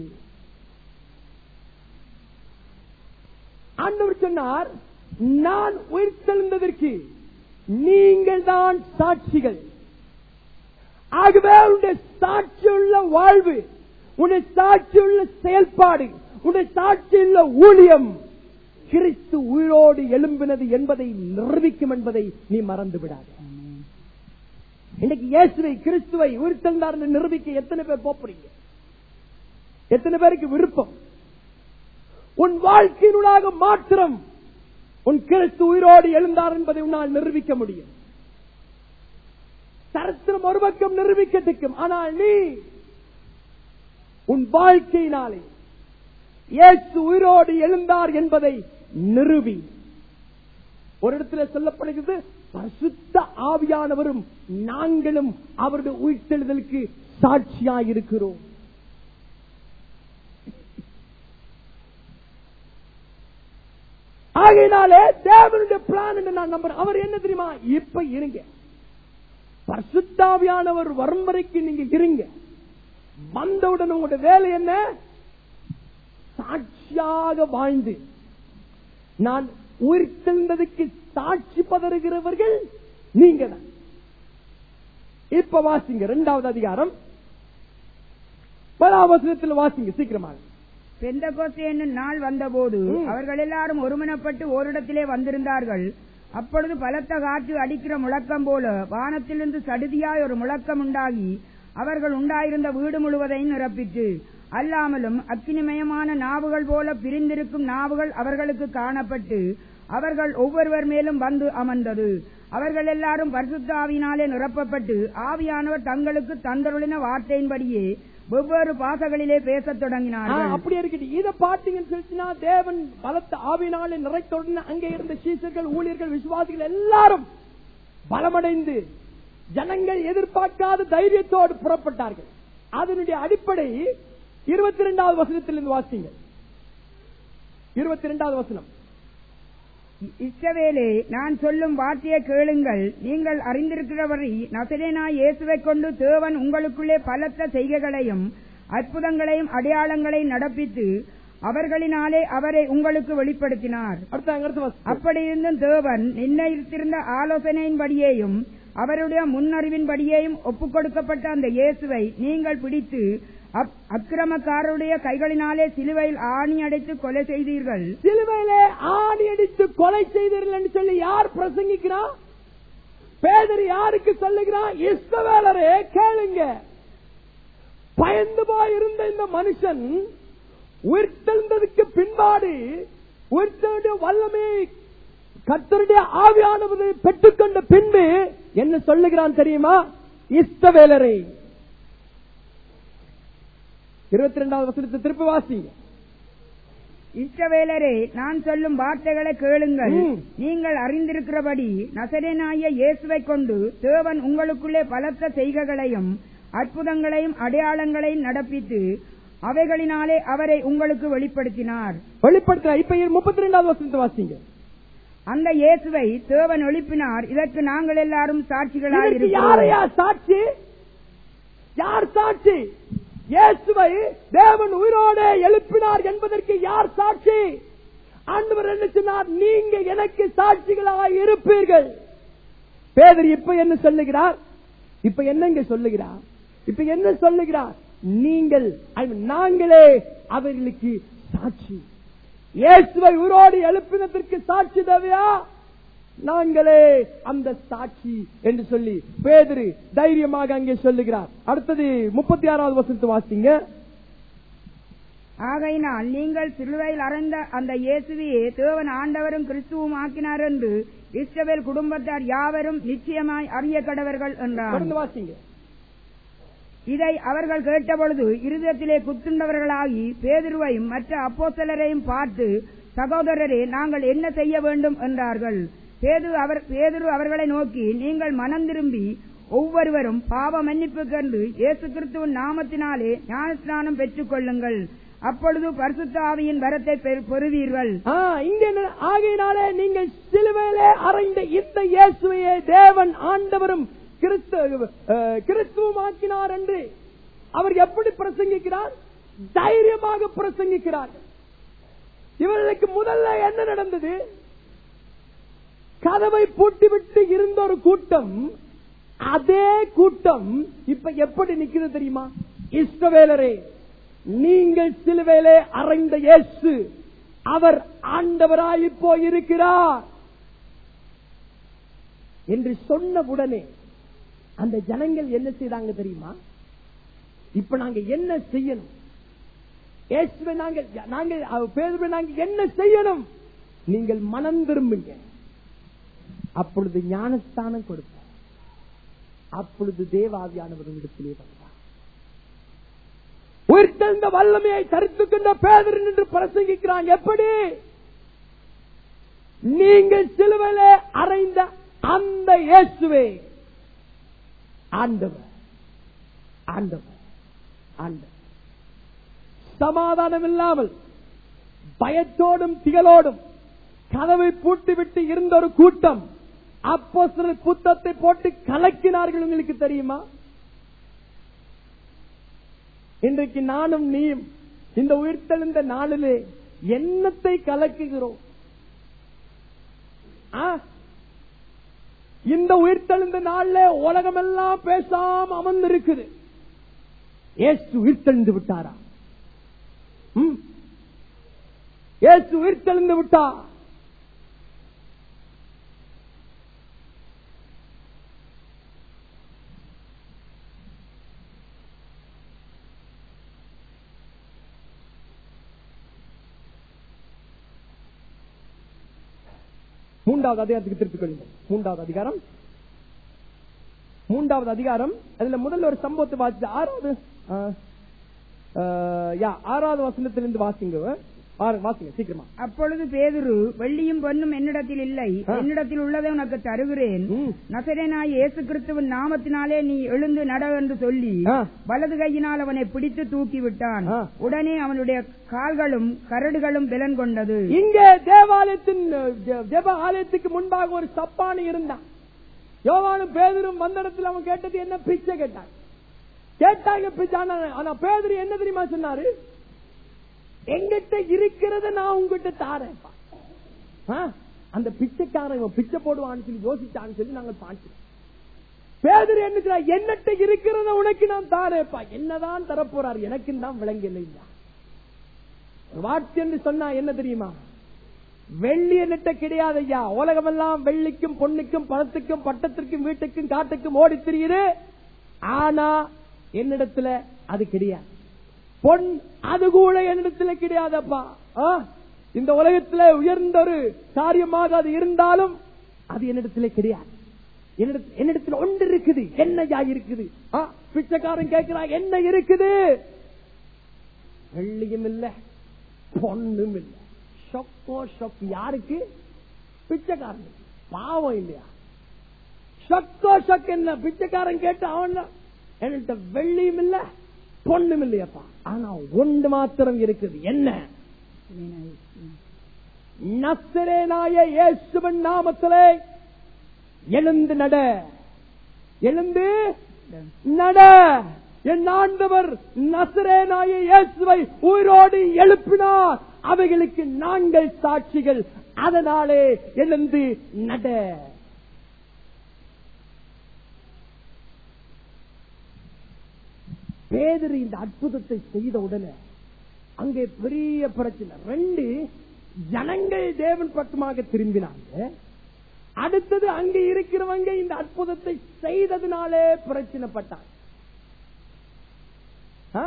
A: ஆண்டவர் சொன்னார் நான் உயிர்த்தெழுந்ததற்கு நீங்கள் தான் சாட்சிகள் ஆகவே உன்னுடைய சாட்சியுள்ள வாழ்வு உன்னுடைய சாட்சியுள்ள செயல்பாடு உன்னுடைய சாட்சியுள்ள ஊழியம் கிறிஸ்து உயிரோடு எழும்பினது என்பதை நிரூபிக்கும் என்பதை நீ மறந்து விடாது இன்னைக்கு இயேசுவை கிறிஸ்துவை உயிர்த்தெழுந்தார் என்று நிரூபிக்க எத்தனை பேர் போறீங்க எத்தனை பேருக்கு விருப்பம் உன் வாழ்க்கையினூடாக மாத்திரம் உன் கிறிஸ்து உயிரோடு எழுந்தார் என்பதை உன்னால் நிரூபிக்க முடியும் சரித்திரம் ஒரு பக்கம் நிரூபிக்கட்டுக்கும் ஆனால் நீ உன் வாழ்க்கையினாலே இயேசு உயிரோடு எழுந்தார் என்பதை நிரூபி ஒரு இடத்துல சொல்லப்படுகிறது பரிசுத்த ஆவியானவரும் நாங்களும் அவருடைய உயிர்த்தெழுதலுக்கு சாட்சியாயிருக்கிறோம் ஆகையினாலே தேவனுடைய பிளான் என்று நான் நம்புறேன் அவர் என்ன தெரியுமா இப்ப இருங்க பரிசுத்தாவியானவர் வரும் வரைக்கும் நீங்க இருங்க வந்தவுடன் உங்களுடைய வேலை என்ன சாட்சியாக வாழ்ந்து நான் உயிர்த்தெழுந்ததுக்கு சாட்சி பதறுகிறவர்கள் நீங்க தான் இப்ப வாசிங்க இரண்டாவது அதிகாரம் பலாவசனத்தில் வாசிங்க சீக்கிரமாக
B: பெந்தகோஸ்தே என்னும் நாள் வந்தபோது
A: ம்.
B: அவர்கள் எல்லாரும் ஒருமனப்பட்டு ஓரிடத்திலே வந்திருந்தார்கள் அப்பொழுது பலத்த காற்று அடிக்கிற முழக்கம் போல வானத்திலிருந்து சடுதியாய் ஒரு முழக்கம் உண்டாகி அவர்கள் உண்டாயிருந்த வீடு முழுவதையும் நிரப்பிற்று அல்லாமலும் அக்கினிமயமான நாவுகள் போல பிரிந்திருக்கும் நாவுகள் அவர்களுக்கு காணப்பட்டு அவர்கள் ஒவ்வொருவர் மேலும் வந்து அமர்ந்தது அவர்கள் எல்லாரும் பரிசுத்த ஆவியினாலே நிரப்பப்பட்டு ஆவியானவர் தங்களுக்கு தந்தருளின வார்த்தையின்படியே வெவ்வேறு பாசகளிலே பேசத்
A: ஆ,
B: தொடங்கினார்கள்
A: அப்படி இருக்குது இத பாத்தீங்கன்னு சொல்லிச்சுன்னா தேவன் பலத்த ஆவினாலே நிறைத்தொடனே அங்கே இருந்த சீசர்கள் ஊழியர்கள் விசுவாசிகள் எல்லாரும் பலமடைந்து ஜனங்கள் எதிர்பார்க்காத தைரியத்தோடு புறப்பட்டார்கள் அதனுடைய அடிப்படை இருபத்தி இரண்டாவது வசனத்திலிருந்து வாசிங்க இருபத்தி இரண்டாவது வசனம்
B: இஸ்ரவேலே நான் சொல்லும் வார்த்தையை கேளுங்கள் நீங்கள் அறிந்திருக்கிறவரை நசரேனாய் இயேசுவைக் கொண்டு தேவன் உங்களுக்குள்ளே பலத்த செய்கைகளையும் அற்புதங்களையும் அடையாளங்களையும் நடப்பித்து அவர்களினாலே அவரை உங்களுக்கு வெளிப்படுத்தினார்
A: அடுத்த அங்கிருந்து வாசிங்க.
B: அப்படியிருந்தும் தேவன் நிர்ணயித்திருந்த ஆலோசனையின்படியேயும் அவருடைய முன்னறிவின்படியேயும் ஒப்புக் கொடுக்கப்பட்ட அந்த இயேசுவை நீங்கள் பிடித்து அப்- அக்கிரமக்காரருடைய கைகளினாலே சிலுவையில் ஆணி அடைத்து கொலை செய்தீர்கள்
A: சிலுவையிலே ஆணி அடித்து கொலை செய்தீர்கள் என்று சொல்லி யார் பிரசங்கிக்கிறான் பேதர் யாருக்கு சொல்லுகிறான் இஸ்ரவேலரே கேளுங்க பயந்து போய் இருந்த இந்த மனுஷன் உயிர்த்தெழுந்ததுக்கு பின்பாடு உயிர்த்தெழுடைய வல்லமையை கர்த்தருடைய ஆவியானவரை பெற்றுக்கொண்ட பின்பு என்ன சொல்லுகிறான் தெரியுமா இஸ்ரவேலரே இருபத்தி ரெண்டாவது வசனத்தை திருப்பி வாசிங்க
B: இஸ்ரவேலரே நான் சொல்லும் வார்த்தைகளை கேளுங்கள்
A: ம்.
B: நீங்கள் அறிந்திருக்கிறபடி நசரேனாய இயேசுவைக் கொண்டு தேவன் உங்களுக்குள்ளே பலத்த செய்கைகளையும் அற்புதங்களையும் அடையாளங்களையும் நடப்பித்து அவைகளினாலே அவரை உங்களுக்கு வெளிப்படுத்தினார்
A: வெளிப்படுத்துற இப்ப முப்பத்தி ரெண்டாவது வசனத்தை வாசிங்க
B: அந்த இயேசுவை தேவன் எழுப்பினார் இதற்கு நாங்கள் எல்லாரும் சாட்சிகளாக
A: இதற்கு யாரையா
B: இருக்கிறோம்
A: சாட்சி யார் சாட்சி இயேசுவை தேவன் உயிரோட எழுப்பினார் என்பதற்கு யார் சாட்சி ஆண்டவர் என்ன சொன்னார் நீங்க எனக்கு சாட்சிகளாக இருப்பீர்கள் பேதர் இப்ப என்ன சொல்லுகிறார் இப்ப என்னங்க சொல்லுகிறார் இப்ப என்ன சொல்லுகிறார் நீங்கள் I mean, நாங்களே அவர்களுக்கு சாட்சி இயேசுவை உயிரோடு எழுப்பினதற்கு சாட்சி தேவையா நாங்களே அந்த சாட்சி என்று சொல்லி பேதுரு தைரியமாக அங்கே சொல்லுகிறார் அடுத்தது முப்பத்தி ஆறாவது வசனத்தை வாசிங்க
B: ஆகையினால் நீங்கள் சிலுவையில் அறைந்த அந்த இயேசுவையே தேவன் ஆண்டவரும் கிறிஸ்துவும் ஆக்கினார் என்று இஸ்ரவேல் குடும்பத்தார் யாவரும் நிச்சயமாய் அறிய கடவர்கள் என்றார்
A: தொடர்ந்து வாசிங்க
B: இதை அவர்கள் கேட்டபொழுது இருதயத்திலே குத்துண்டவர்களாகி பேதுருவையும் மற்ற அப்போஸ்தலரையும் பார்த்து சகோதரரே நாங்கள் என்ன செய்ய வேண்டும் என்றார்கள் பேதுரு அவர் பேதுரு அவர்களை நோக்கி நீங்கள் மனம் திரும்பி ஒவ்வொருவரும் பாவ மன்னிப்புக்கென்று இயேசு கிறிஸ்துவின் நாமத்தினாலே ஞானஸ்நானம் பெற்றுக் கொள்ளுங்கள் அப்பொழுது பரிசுத்த ஆவியின் வரத்தை பெறு- பெறுவீர்கள்
A: ஆ, இங்க என்ன? ஆகையினாலே நீங்கள் சிலுவையிலே அறைந்த இந்த இயேசுவையே தேவன் ஆண்டவரும் கிறிஸ்து அஹ், கிறிஸ்துவமாக்கினார் என்று அவர் எப்படி பிரசங்கிக்கிறார் தைரியமாக பிரசங்கிக்கிறார் இவர்களுக்கு முதல்ல என்ன நடந்தது கதவை பூட்டிவிட்டு இருந்த ஒரு கூட்டம் அதே கூட்டம் இப்ப எப்படி நிக்கிறது தெரியுமா இஸ்ரவேலரே நீங்கள் சிலுவையிலே அறைந்த இயேசு அவர் ஆண்டவராய் போயிருக்கிறார் என்று சொன்ன உடனே அந்த ஜனங்கள் என்ன செய்தாங்க தெரியுமா இப்ப நாங்க என்ன செய்யணும் இயேசுவை நாங்க நாங்க அவர் பேதுருவை நாங்க என்ன செய்யணும் நீங்கள் மனம் திரும்புங்க அப்பொழுது ஞானஸ்தானம் கொடுப்பார் அப்பொழுது தேவாவியானவர் இடத்திலே வந்தார் உயிர்த்தெழுந்த வல்லமையை தரித்துக் கொண்ட பேதர் என்று பிரசங்கிக்கிறான் எப்படி நீங்கள் சிலுவையிலே அறைந்த அந்த இயேசுவே ஆண்டவர் ஆண்டவர் ஆண்டவர் சமாதானம் இல்லாமல் பயத்தோடும் திகழோடும் கதவை பூட்டிவிட்டு இருந்த ஒரு கூட்டம் அப்போ சில புத்தத்தை போட்டு கலக்கினார்கள் உங்களுக்கு தெரியுமா இன்றைக்கு நானும் நீயும் இந்த உயிர்த்தெழுந்த நாளிலே என்னத்தை கலக்குகிறோம் ஆ? இந்த உயிர்த்தெழுந்த நாள்ல உலகமெல்லாம் பேசாம அமர்ந்திருக்குது ஏசு உயிர்த்தெழுந்து விட்டாரா ம்? ஏசு உயிர்த்தெழுந்து விட்டா மூன்றாவது அதிகாரத்துக்கு திருப்பிக் கொள்ளுங்கள் மூன்றாவது அதிகாரம் மூன்றாவது அதிகாரம் அதுல முதல்ல ஒரு சம்பவத்தை வாசிச்சு ஆறாவது ஆ, ஆ, யா, ஆறாவது வசனத்திலிருந்து வாசிங்க ஆறு, வாசிங்க சீக்கிரமா
B: அப்பொழுது பேதுரு வெள்ளியும் பொன்னும் என்னிடத்தில் இல்லை
A: ஆ.
B: என்னிடத்தில் உள்ளதை உனக்கு தருகிறேன்
A: ம்.
B: நசரேனாய் இயேசு கிறிஸ்துவின் நாமத்தினாலே நீ எழுந்து நட என்று சொல்லி
A: ஆ.
B: வலது கையினால் அவனை பிடித்து தூக்கி விட்டான்
A: ஆ.
B: உடனே அவனுடைய கால்களும் கரடுகளும் பலன் கொண்டது
A: இங்கே தேவாலயத்தின் ஜெ- ஜெப ஆலயத்துக்கு முன்பாக ஒரு சப்பானி இருந்தான் யோவானும் பேதரும் வந்த இடத்துல அவன் கேட்டது என்ன பிச்சை கேட்டான் கேட்டாங்க பிச்சை ஆனா- ஆனா பேதரு என்ன தெரியுமா சொன்னாரு எங்கிட்ட இருக்கிறத நான் உங்ககிட்ட தாரேன்ப்பா ஆ? அந்த பிச்சைக்காரன் இவன் பிச்சை போடுவான்னு சொல்லி யோசிச்சான்னு சொல்லி நாங்க பார்க்கிறோம் பேதர் என்ன என்னட்ட இருக்கிறத உனக்கு நான் தாரேப்பா என்னதான் தரப்போறார் எனக்கும் தான் விளங்கல இல்லையா ஒரு வார்த்தை என்று சொன்னா என்ன தெரியுமா வெள்ளி என்னட்ட கிடையாது ஐயா உலகமெல்லாம் வெள்ளிக்கும் பொண்ணுக்கும் பணத்துக்கும் பட்டத்திற்கும் வீட்டுக்கும் காட்டுக்கும் ஓடி திரியுது ஆனா என்னிடத்துல அது கிடையாது பொன் அது கூட என்னிடத்துல கிடையாதப்பா ஆ? இந்த உலகத்துல உயர்ந்த ஒரு காரியமாக அது இருந்தாலும் அது என்னிடத்துல கிடையாது என்னிடத்- என்னிடத்துல ஒன்று இருக்குது என்னையா இருக்குது ஆ? பிச்சைக்காரன் கேட்கிறான் என்ன இருக்குது வெள்ளியும் இல்ல பொண்ணும் இல்ல ஷொக்கோ ஷொக் யாருக்கு பிச்சைக்காரன் பாவம் இல்லையா ஷொக்கோ ஷொக் என்ன பிச்சைக்காரன் கேட்டு அவன் என்கிட்ட வெள்ளியும் இல்ல பொண்ணும் இல்லையப்பா ஆனா ஒன்று மாத்திரம் இருக்குது என்ன நசரேனாய இயேசுவின் நாமத்திலே எழுந்து நட எழுந்து நட என் ஆண்டவர் நசரேனாய இயேசுவை உயிரோடு எழுப்பினார் அவைகளுக்கு நாங்கள் சாட்சிகள் அதனாலே எழுந்து நட பேதர் இந்த அற்புதத்தை செய்த உடனே அங்கே பெரிய பிரச்சனை ரெண்டு ஜனங்கள் தேவன் பக்கமாக திரும்பினாங்க அடுத்தது அங்க இருக்கிறவங்க இந்த அற்புதத்தை செய்ததுனாலே பிரச்சனைப்பட்டாங்க ஆ?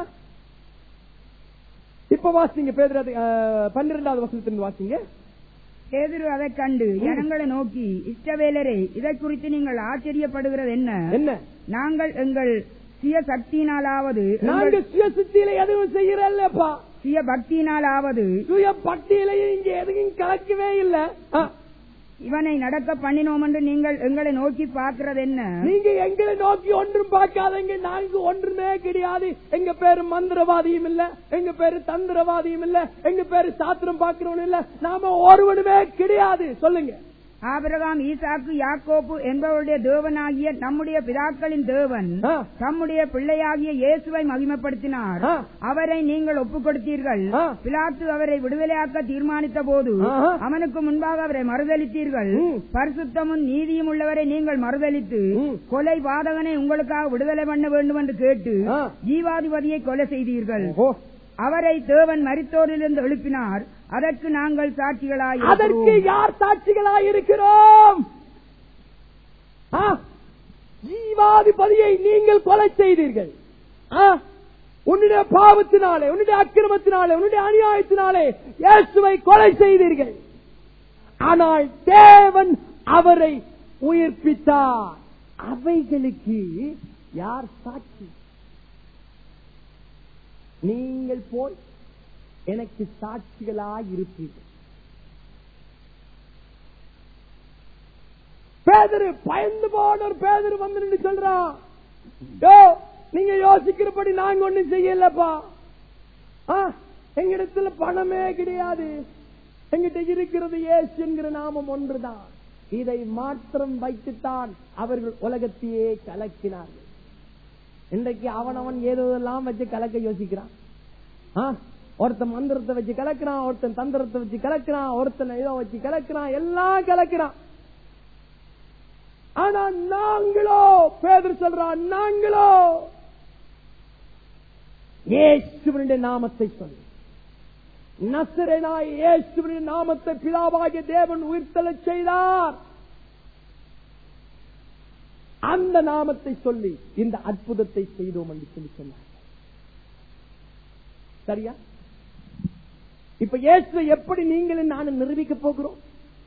A: இப்ப வாசிங்க பேர் பன்னிரெண்டாவது வசனத்திலிருந்து வாசிங்க
B: பேதுரு அதைக் கண்டு ஜனங்களை நோக்கி இஷ்டவேலரே இதை குறித்து நீங்கள் ஆச்சரியப்படுகிறது என்ன
A: என்ன
B: நாங்கள் எங்கள் சுய சக்தியினாலாவது
A: நாங்க
B: எங்கள்
A: சுய சித்தியில எதுவும் செய்யறல்லப்பா
B: சுய பக்தியினாலாவது
A: சுய பக்தியிலையும் இங்க எதுவும் கலக்கவே இல்ல ஆ,
B: இவனை நடக்க பண்ணினோம் என்று நீங்கள் எங்களை நோக்கி பார்க்கிறது என்ன
A: நீங்க எங்களை நோக்கி ஒன்றும் பார்க்காதீங்க நாங்க ஒன்றுமே கிடையாது எங்க பேரு மந்திரவாதியும் இல்ல எங்க பேரு தந்திரவாதியும் இல்ல எங்க பேரு சாத்திரம் பார்க்கிறவனும் இல்ல நாம ஒருவனுமே கிடையாது சொல்லுங்க
B: ஆபிரகாம் ஈசாக்கு யாக்கோப்பு என்பவருடைய தேவனாகிய நம்முடைய பிதாக்களின் தேவன்
A: ஆ.
B: தம்முடைய பிள்ளையாகிய இயேசுவை மகிமைப்படுத்தினார்
A: ஆ.
B: அவரை நீங்கள் ஒப்புக் கொடுத்தீர்கள்
A: ஆ.
B: பிலாத்து அவரை விடுதலையாக்க தீர்மானித்த போது
A: ஆஹா.
B: அவனுக்கு முன்பாக அவரை மறுதளித்தீர்கள்
A: ம்.
B: பரிசுத்தமும் நீதியும் உள்ளவரை நீங்கள் மறுதளித்து
A: ம்.
B: கொலை பாதகனை உங்களுக்காக விடுதலை பண்ண வேண்டும் என்று கேட்டு
A: ஆ.
B: ஜீவாதிபதியை கொலை செய்தீர்கள்
A: ஓ,
B: அவரை தேவன் மரித்தோரிலிருந்து எழுப்பினார் அதற்கு நாங்கள் சாட்சிகளாய்
A: அதற்கு
B: இருக்கிறோம்.
A: யார் சாட்சிகளாய் இருக்கிறோம் ஆ, ஜீவாதிபதியை நீங்கள் கொலை செய்தீர்கள் ஆ, உன்னுடைய பாவத்தினாலே உன்னுடைய அக்கிரமத்தினாலே உன்னுடைய அநியாயத்தினாலே இயேசுவை கொலை செய்தீர்கள் ஆனால் தேவன் அவரை உயிர்ப்பித்தார் அவைகளுக்கு யார் சாட்சி நீங்கள் போய் எனக்கு சாட்சிகளாய் இருப்பீர்கள் பேதரு பயந்து போன பேதரு வந்து நின்னு சொல்றான் யோ நீங்க யோசிக்கிறபடி நாங்க ஒண்ணும் செய்யலப்பா ஆ, எங்கிடத்துல பணமே கிடையாது எங்கிட்ட இருக்கிறது ஏசு என்கிற நாமம் ஒன்றுதான் இதை மாத்திரம் வைத்துத்தான் அவர்கள் உலகத்தையே கலக்கினார்கள் இன்றைக்கு அவனவன் ஏதோ எல்லாம் வச்சு கலக்க யோசிக்கிறான் ஆ, ஒருத்தன் மந்திரத்தை வச்சு கலக்கிறான் ஒருத்தன் தந்திரத்தை வச்சு கலக்கிறான் ஒருத்தன் ஏதோ வச்சு கலக்கிறான் எல்லாம் கலக்கிறான் ஆனா நாங்களோ பேதர் சொல்றான் நாங்களோ இயேசுவனுடைய நாமத்தை சொல்லு நசரனாய் இயேசுவனுடைய நாமத்தை பிதாவாகிய தேவன் உயிர்த்தலச் செய்தார் அந்த நாமத்தை சொல்லி இந்த அற்புதத்தை செய்தோம் என்று சொல்லி சொன்னார் சரியா இப்ப இயேசுவை எப்படி நீங்களும் நானும் நிரூபிக்க போகிறோம்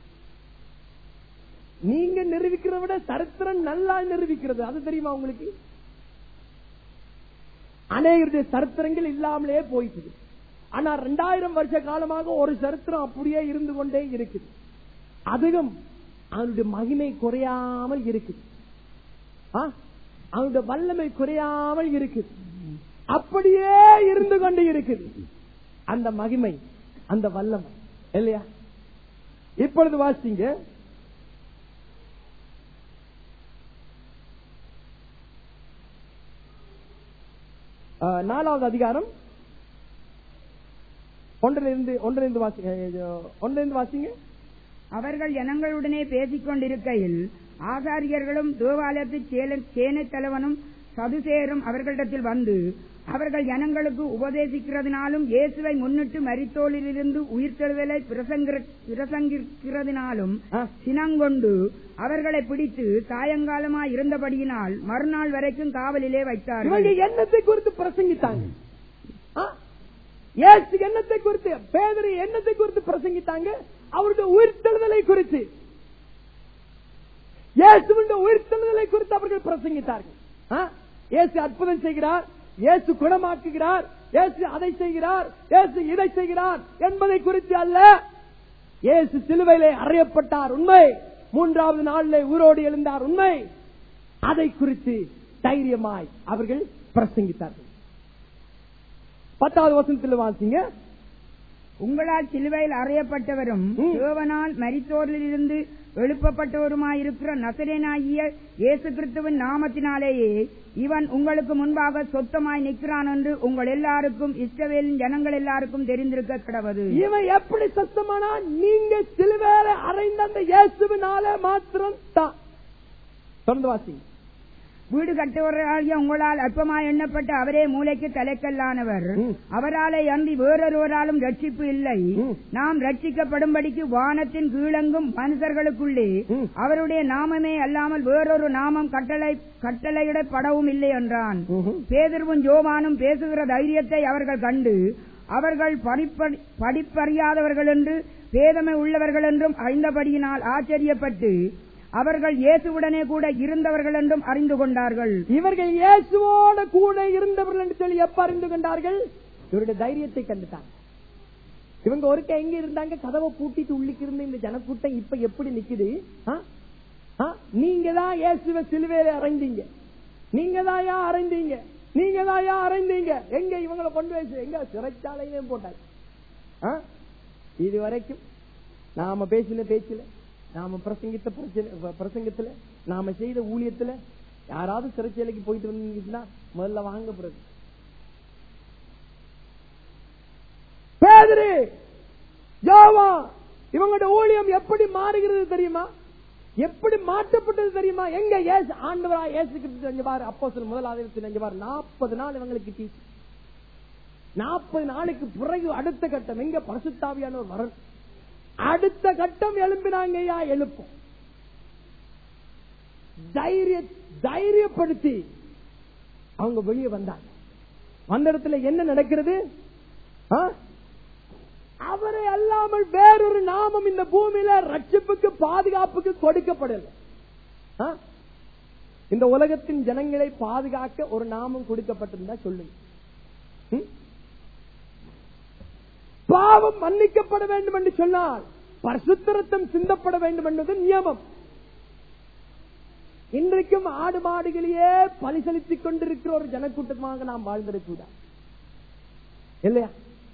A: நீங்க நிரூபிக்கிறத விட சரித்திரம் நல்லா நிரூபிக்கிறது அது தெரியுமா உங்களுக்கு அநேகருடைய சரித்திரங்கள் இல்லாமலே போயிட்டு ஆனா ரெண்டாயிரம் வருஷ காலமாக ஒரு சரித்திரம் அப்படியே இருந்து கொண்டே இருக்குது அதுவும் அவனுடைய மகிமை குறையாமல் இருக்குது ஆ? அவனுடைய வல்லமை குறையாமல் இருக்குது அப்படியே இருந்து கொண்டு இருக்குது அந்த மகிமை அந்த வல்லமை இல்லையா இப்பொழுது வாசிங்க ஆ, நாலாவது அதிகாரம் ஒன்றிலிருந்து ஒன்றிலிருந்து வாசிங்க ஒன்றிலிருந்து வாசிங்க
B: அவர்கள் ஜனங்களுடனே பேசிக் கொண்டிருக்கையில் ஆசாரியர்களும் தேவாலயத்து சேல- சேனைத் தலைவனும் சதுசேரும் அவர்களிடத்தில் வந்து அவர்கள் ஜனங்களுக்கு உபதேசிக்கிறதுனாலும் இயேசுவை முன்னிட்டு மரித்தோளிலிருந்து உயிர்த்தெழுதலை பிரசங்கிற- பிரசங்கிக்கிறதுனாலும்
A: ஆ.
B: சினங்கொண்டு அவர்களை பிடித்து சாயங்காலமாய் இருந்தபடியினால் மறுநாள் வரைக்கும் காவலிலே வைத்தார்கள்
A: இவங்க என்னத்தை குறித்து பிரசங்கித்தாங்க ஆ? இயேசு என்னத்தை குறித்து பேதரி என்னத்தை குறித்து பிரசங்கித்தாங்க அவருடைய உயிர்த்தெழுதலை குறித்து இயேசுவின் உயிர்த்தெழுதலை குறித்து அவர்கள் பிரசங்கித்தார்கள் ஆ? இயேசு அற்புதம் செய்கிறார் இயேசு குணமாக்குகிறார் இயேசு அதை செய்கிறார் இயேசு இதை செய்கிறார் என்பதை குறித்து அல்ல இயேசு சிலுவையிலே அறையப்பட்டார் உண்மை மூன்றாவது நாளிலே உயிரோடு எழுந்தார் உண்மை அதை குறித்து தைரியமாய் அவர்கள் பிரசங்கித்தார்கள் பத்தாவது வசனத்தில் வாசிங்க
B: உங்களால் சிலுவையில் அறையப்பட்டவரும்
A: ம்.
B: தேவனால் மரித்தோரிலிருந்து எழுப்பப்பட்டவருமாயிருக்கிற நசரேனாகிய இயேசு கிறிஸ்துவின் நாமத்தினாலேயே இவன் உங்களுக்கு முன்பாக சொத்தமாய் நிற்கிறான் என்று உங்கள் எல்லாருக்கும் இஸ்ரவேலின் ஜனங்கள் எல்லாருக்கும் தெரிந்திருக்க கிடவது
A: இவன் எப்படி சத்தமானா நீங்க சிலுவேல அறைந்த அந்த இயேசுவினால மாத்திரம் தான் தொடர்ந்து வாசிங்க
B: வீடு கட்டுவராகிய உங்களால் அற்பமாய் எண்ணப்பட்ட அவரே மூளைக்கு தலைக்கல்லானவர்
A: ம்.
B: அவராலே அன்றி வேறொருவராலும் ரட்சிப்பு இல்லை
A: ம்.
B: நாம் ரட்சிக்கப்படும்படிக்கு வானத்தின் கீழங்கும் மனுஷர்களுக்குள்ளே
A: ம்.
B: அவருடைய நாமமே அல்லாமல் வேறொரு நாமம் கட்டளை கட்டளையிடப்படவும் இல்லை என்றான்
A: ம்ஹும்.
B: பேதர்வும் ஜோவானும் பேசுகிற தைரியத்தை அவர்கள் கண்டு அவர்கள் படிப்ப- படிப்பறியாதவர்கள் என்று பேதமை உள்ளவர்கள் என்றும் அறிந்தபடியினால் ஆச்சரியப்பட்டு அவர்கள் இயேசுவுடனே கூட இருந்தவர்கள் என்றும் அறிந்து கொண்டார்கள்
A: இவர்கள் இயேசுவோட கூட இருந்தவர்கள் என்று சொல்லி எப்ப அறிந்து கொண்டார்கள் இவருடைய தைரியத்தை கண்டுட்டாங்க இவங்க ஒருக்க எங்க இருந்தாங்க கதவை பூட்டிட்டு உள்ளிக்கு இருந்த இந்த ஜனக்கூட்டம் இப்ப எப்படி நிக்குது ஆ? ஆ? நீங்க தான் இயேசுவ சிலுவையில அறைந்தீங்க நீங்க தான் யா அறைந்தீங்க நீங்க தான் யா அறைந்தீங்க எங்க இவங்களை கொண்டு வச்சு எங்க சிறைச்சாலையிலே போட்டாங்க ஆ? இது வரைக்கும் நாம பேசின பேச்சுல நாம பிரசங்கித்த பிரச்சனை- பிரசங்கத்துல நாம செய்த ஊழியத்துல யாராவது சிறைச்சாலைக்கு போயிட்டு வந்தீங்கன்னா முதல்ல வாங்க பிறகு பேதரு ஜோவா இவங்களோட ஊழியம் எப்படி மாறுகிறது தெரியுமா எப்படி மாற்றப்பட்டது தெரியுமா எங்க ஏசு ஆண்டவரா ஏசு கிறிஸ்து செஞ்ச பாரு அப்போ முதலாவது செஞ்ச பாரு நாற்பது நாள் இவங்களுக்கு டீச் நாற்பது நாளுக்கு பிறகு அடுத்த கட்டம் எங்க பரிசுத்தாவியானவர் வர அடுத்த கட்டம் எழும்பினாங்க ஐயா எழுப்போம் தைரிய தைரியப்படுத்தி அவங்க வெளியே வந்தாங்க வந்த இடத்துல என்ன நடக்கிறது ஆ? அவரை அல்லாமல் வேறொரு நாமம் இந்த பூமியில ரட்சிப்புக்கு பாதுகாப்புக்கு கொடுக்கப்படல ஆ? இந்த உலகத்தின் ஜனங்களை பாதுகாக்க ஒரு நாமம் கொடுக்கப்பட்டிருந்தா சொல்லுங்க ம்? பாவம் மன்னிக்கப்பட வேண்டும் என்று சொன்னால் பரிசுத்தரத்தம் சிந்தப்பட வேண்டும் என்பது நியமம் இன்றைக்கும் ஆடு மாடுகளையே பலி செலுத்திக் கொண்டிருக்கிற ஒரு ஜனக்கூட்டமாக நாம் வாழ்ந்திருக்கூடாது இல்லையா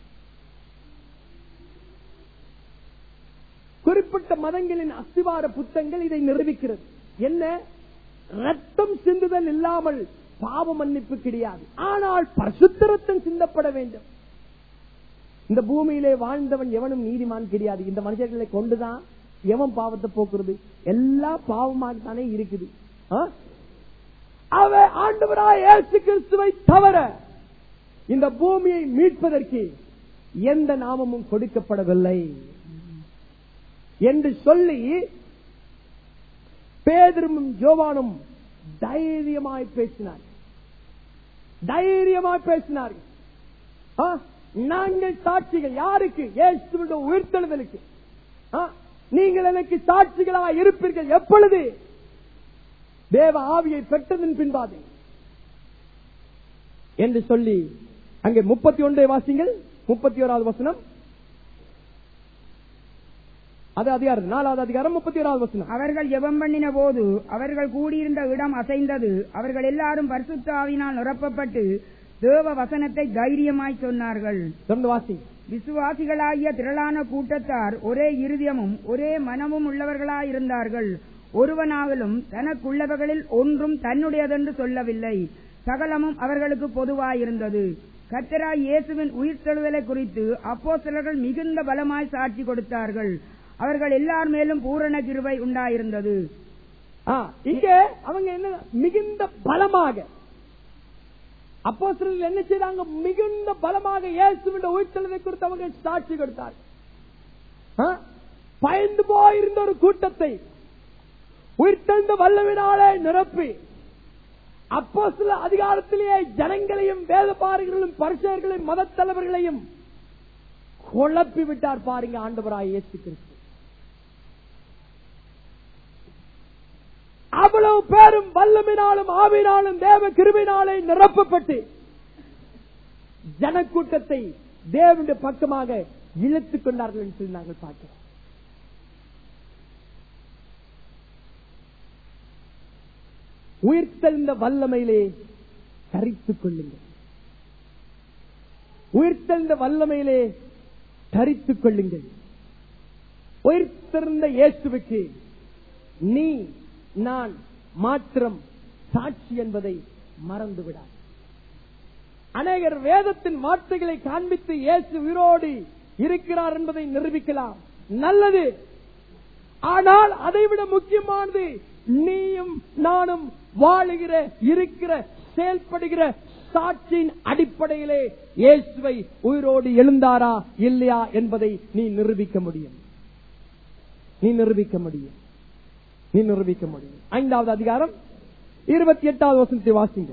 A: குறிப்பிட்ட மதங்களின் அஸ்திவார புத்தங்கள் இதை நிரூபிக்கிறது என்ன ரத்தம் சிந்துதல் இல்லாமல் பாவ மன்னிப்பு கிடையாது ஆனால் பரிசுத்தரத்தம் சிந்தப்பட வேண்டும் இந்த பூமியிலே வாழ்ந்தவன் எவனும் நீதிமான் கிடையாது இந்த மனிதர்களை கொண்டுதான் எவன் பாவத்தை போக்குறது எல்லா பாவமாகத்தானே இருக்குது ஆ? அவ ஆண்டவராய் இயேசு கிறிஸ்துவை தவிர இந்த பூமியை மீட்பதற்கு எந்த நாமமும் கொடுக்கப்படவில்லை என்று சொல்லி பேதரும் ஜோவானும் தைரியமாய் பேசினார் தைரியமாய் பேசினார்கள் ஆ? நாங்கள் சாட்சிகள் யாருக்கு இயேசுவின் உயிர்த்தெழுதலுக்கு ஆ? நீங்கள் எனக்கு சாட்சிகளாக இருப்பீர்கள் எப்பொழுது தேவ ஆவியை பெற்றதன் பின்பாது என்று சொல்லி அங்கே முப்பத்தி ஒன்றை வாசிங்கள் முப்பத்தி ஓராவது வசனம் அது அதிகாரம் நாலாவது அதிகாரம் முப்பத்தி ஓராவது வசனம்
B: அவர்கள் ஜெபம் பண்ணின போது அவர்கள் கூடியிருந்த இடம் அசைந்தது அவர்கள் எல்லாரும் பரிசுத்த ஆவியினால் நிரப்பப்பட்டு தேவ வசனத்தை தைரியமாய் சொன்னார்கள்
A: தொடர்ந்து வாசி
B: விசுவாசிகளாகிய திரளான கூட்டத்தார் ஒரே இருதயமும் ஒரே மனமும் உள்ளவர்களாயிருந்தார்கள் ஒருவனாகலும் தனக்குள்ளவர்களில் ஒன்றும் தன்னுடையதென்று சொல்லவில்லை சகலமும் அவர்களுக்கு பொதுவாயிருந்தது கர்த்தராய் இயேசுவின் உயிர்த்தெழுதலை குறித்து அப்போஸ்தலர்கள் மிகுந்த பலமாய் சாட்சி கொடுத்தார்கள் அவர்கள் எல்லார் மேலும் பூரண கிருபை உண்டாயிருந்தது
A: ஆ, இங்க அவங்க என்ன மிகுந்த பலமாக அப்போ என்ன செய்தாங்க மிகுந்த பலமாக இயேசுவின் உயிர்த்தெழுதை குறித்து அவங்க சாட்சி கொடுத்தார் ஆ? பயந்து போயிருந்த ஒரு கூட்டத்தை உயிர்த்தெழுந்த வல்லவினாலே நிரப்பி அப்போ சில அதிகாரத்திலேயே ஜனங்களையும் வேத பாருகளையும் பரிசர்களையும் மத தலைவர்களையும் குழப்பி விட்டார் பாருங்க ஆண்டவராய் இயேசு கிறிஸ்து அவ்வளவு பேரும் வல்லமினாலும் ஆவினாலும் தேவ கிருபினாலே நிரப்பப்பட்டு ஜனக்கூட்டத்தை தேவனுடைய பக்கமாக இழுத்துக் கொண்டார்கள் என்று சொல்லி நாங்கள் பார்க்கிறோம் உயிர்த்தெழுந்த வல்லமையிலே தரித்துக் கொள்ளுங்கள் உயிர்த்தெழுந்த வல்லமையிலே தரித்துக் கொள்ளுங்கள் உயிர்த்தெழுந்த இயேசுவுக்கு நீ நான் மாத்திரம் சாட்சி என்பதை மறந்து விடாது அநேகர் வேதத்தின் வார்த்தைகளை காண்பித்து இயேசு உயிரோடு இருக்கிறார் என்பதை நிரூபிக்கலாம் நல்லது ஆனால் அதைவிட முக்கியமானது நீயும் நானும் வாழுகிற இருக்கிற செயல்படுகிற சாட்சியின் அடிப்படையிலே இயேசுவை உயிரோடு எழுந்தாரா இல்லையா என்பதை நீ நிரூபிக்க முடியும் நீ நிரூபிக்க முடியும் நீ நிரூபிக்க முடியும் ஐந்தாவது அதிகாரம் இருபத்தி எட்டாவது வசனத்தை வாசிங்க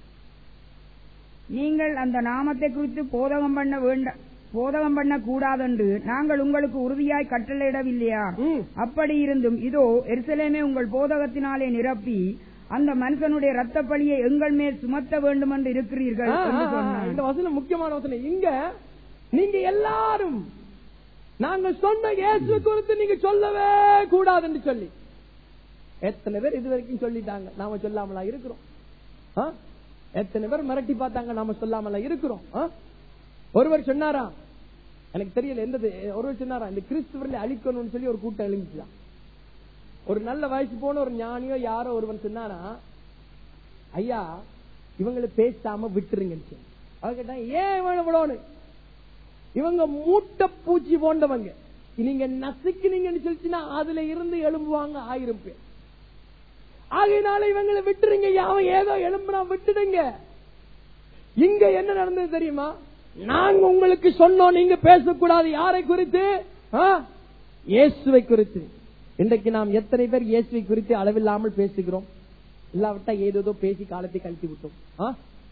B: நீங்கள் அந்த நாமத்தை குறித்து போதகம் பண்ண வேண்ட போதகம் பண்ண கூடாதென்று நாங்கள் உங்களுக்கு உறுதியாய் கட்டளையிடவில்லையா
A: ம்.
B: அப்படி இருந்தும் இதோ எருசலேமே உங்கள் போதகத்தினாலே நிரப்பி அந்த மனுஷனுடைய ரத்த பழியை எங்கள் மேல் சுமத்த வேண்டும் என்று இருக்கிறீர்கள்
A: ஆ,
B: என்று
A: ஆ, ஆ,
B: சொன்னார்.
A: இந்த வசனம் முக்கியமான வசனம் இங்க நீங்க எல்லாரும் நாங்க சொன்ன இயேசு குறித்து நீங்க சொல்லவே கூடாது என்று சொல்லி எத்தனை பேர் இது வரைக்கும் சொல்லிட்டாங்க நாம சொல்லாமலா இருக்கிறோம் ஆ? எத்தனை பேர் மிரட்டி பார்த்தாங்க நாம சொல்லாமலா இருக்கிறோம் ஆ? ஒருவர் சொன்னாரா எனக்கு தெரியல எந்த ஒருவர் சொன்னாரா இந்த கிறிஸ்துவர்ல அழிக்கணும்னு சொல்லி ஒரு கூட்டம் எழுந்துச்சுதான் ஒரு நல்ல வயசு போன ஒரு ஞானியோ யாரோ ஒருவன் சொன்னானா ஐயா இவங்களை பேசாம விட்டுருங்கன்னு சொல்லி. அவன் கேட்டான் ஏன் இவனை விடணும் இவங்க மூட்டை பூச்சி போண்டவங்க நீங்க நசுக்கினீங்கன்னு சொல்லிச்சுன்னா அதுல இருந்து எழும்புவாங்க ஆயிரம் பேர் ஆகையினால இவங்களை விட்டுருங்க அவன் ஏதோ எழும்புனா விட்டுடுங்க இங்க என்ன நடந்தது தெரியுமா நாங்க உங்களுக்கு சொன்னோம் நீங்க பேசக்கூடாது யாரை குறித்து ஆ? இயேசுவை குறித்து இன்றைக்கு நாம் எத்தனை பேர் இயேசுவை குறித்து அளவில்லாமல் பேசுகிறோம் இல்லாவிட்டா ஏதேதோ பேசி காலத்தை கழித்து விட்டோம் ஆ?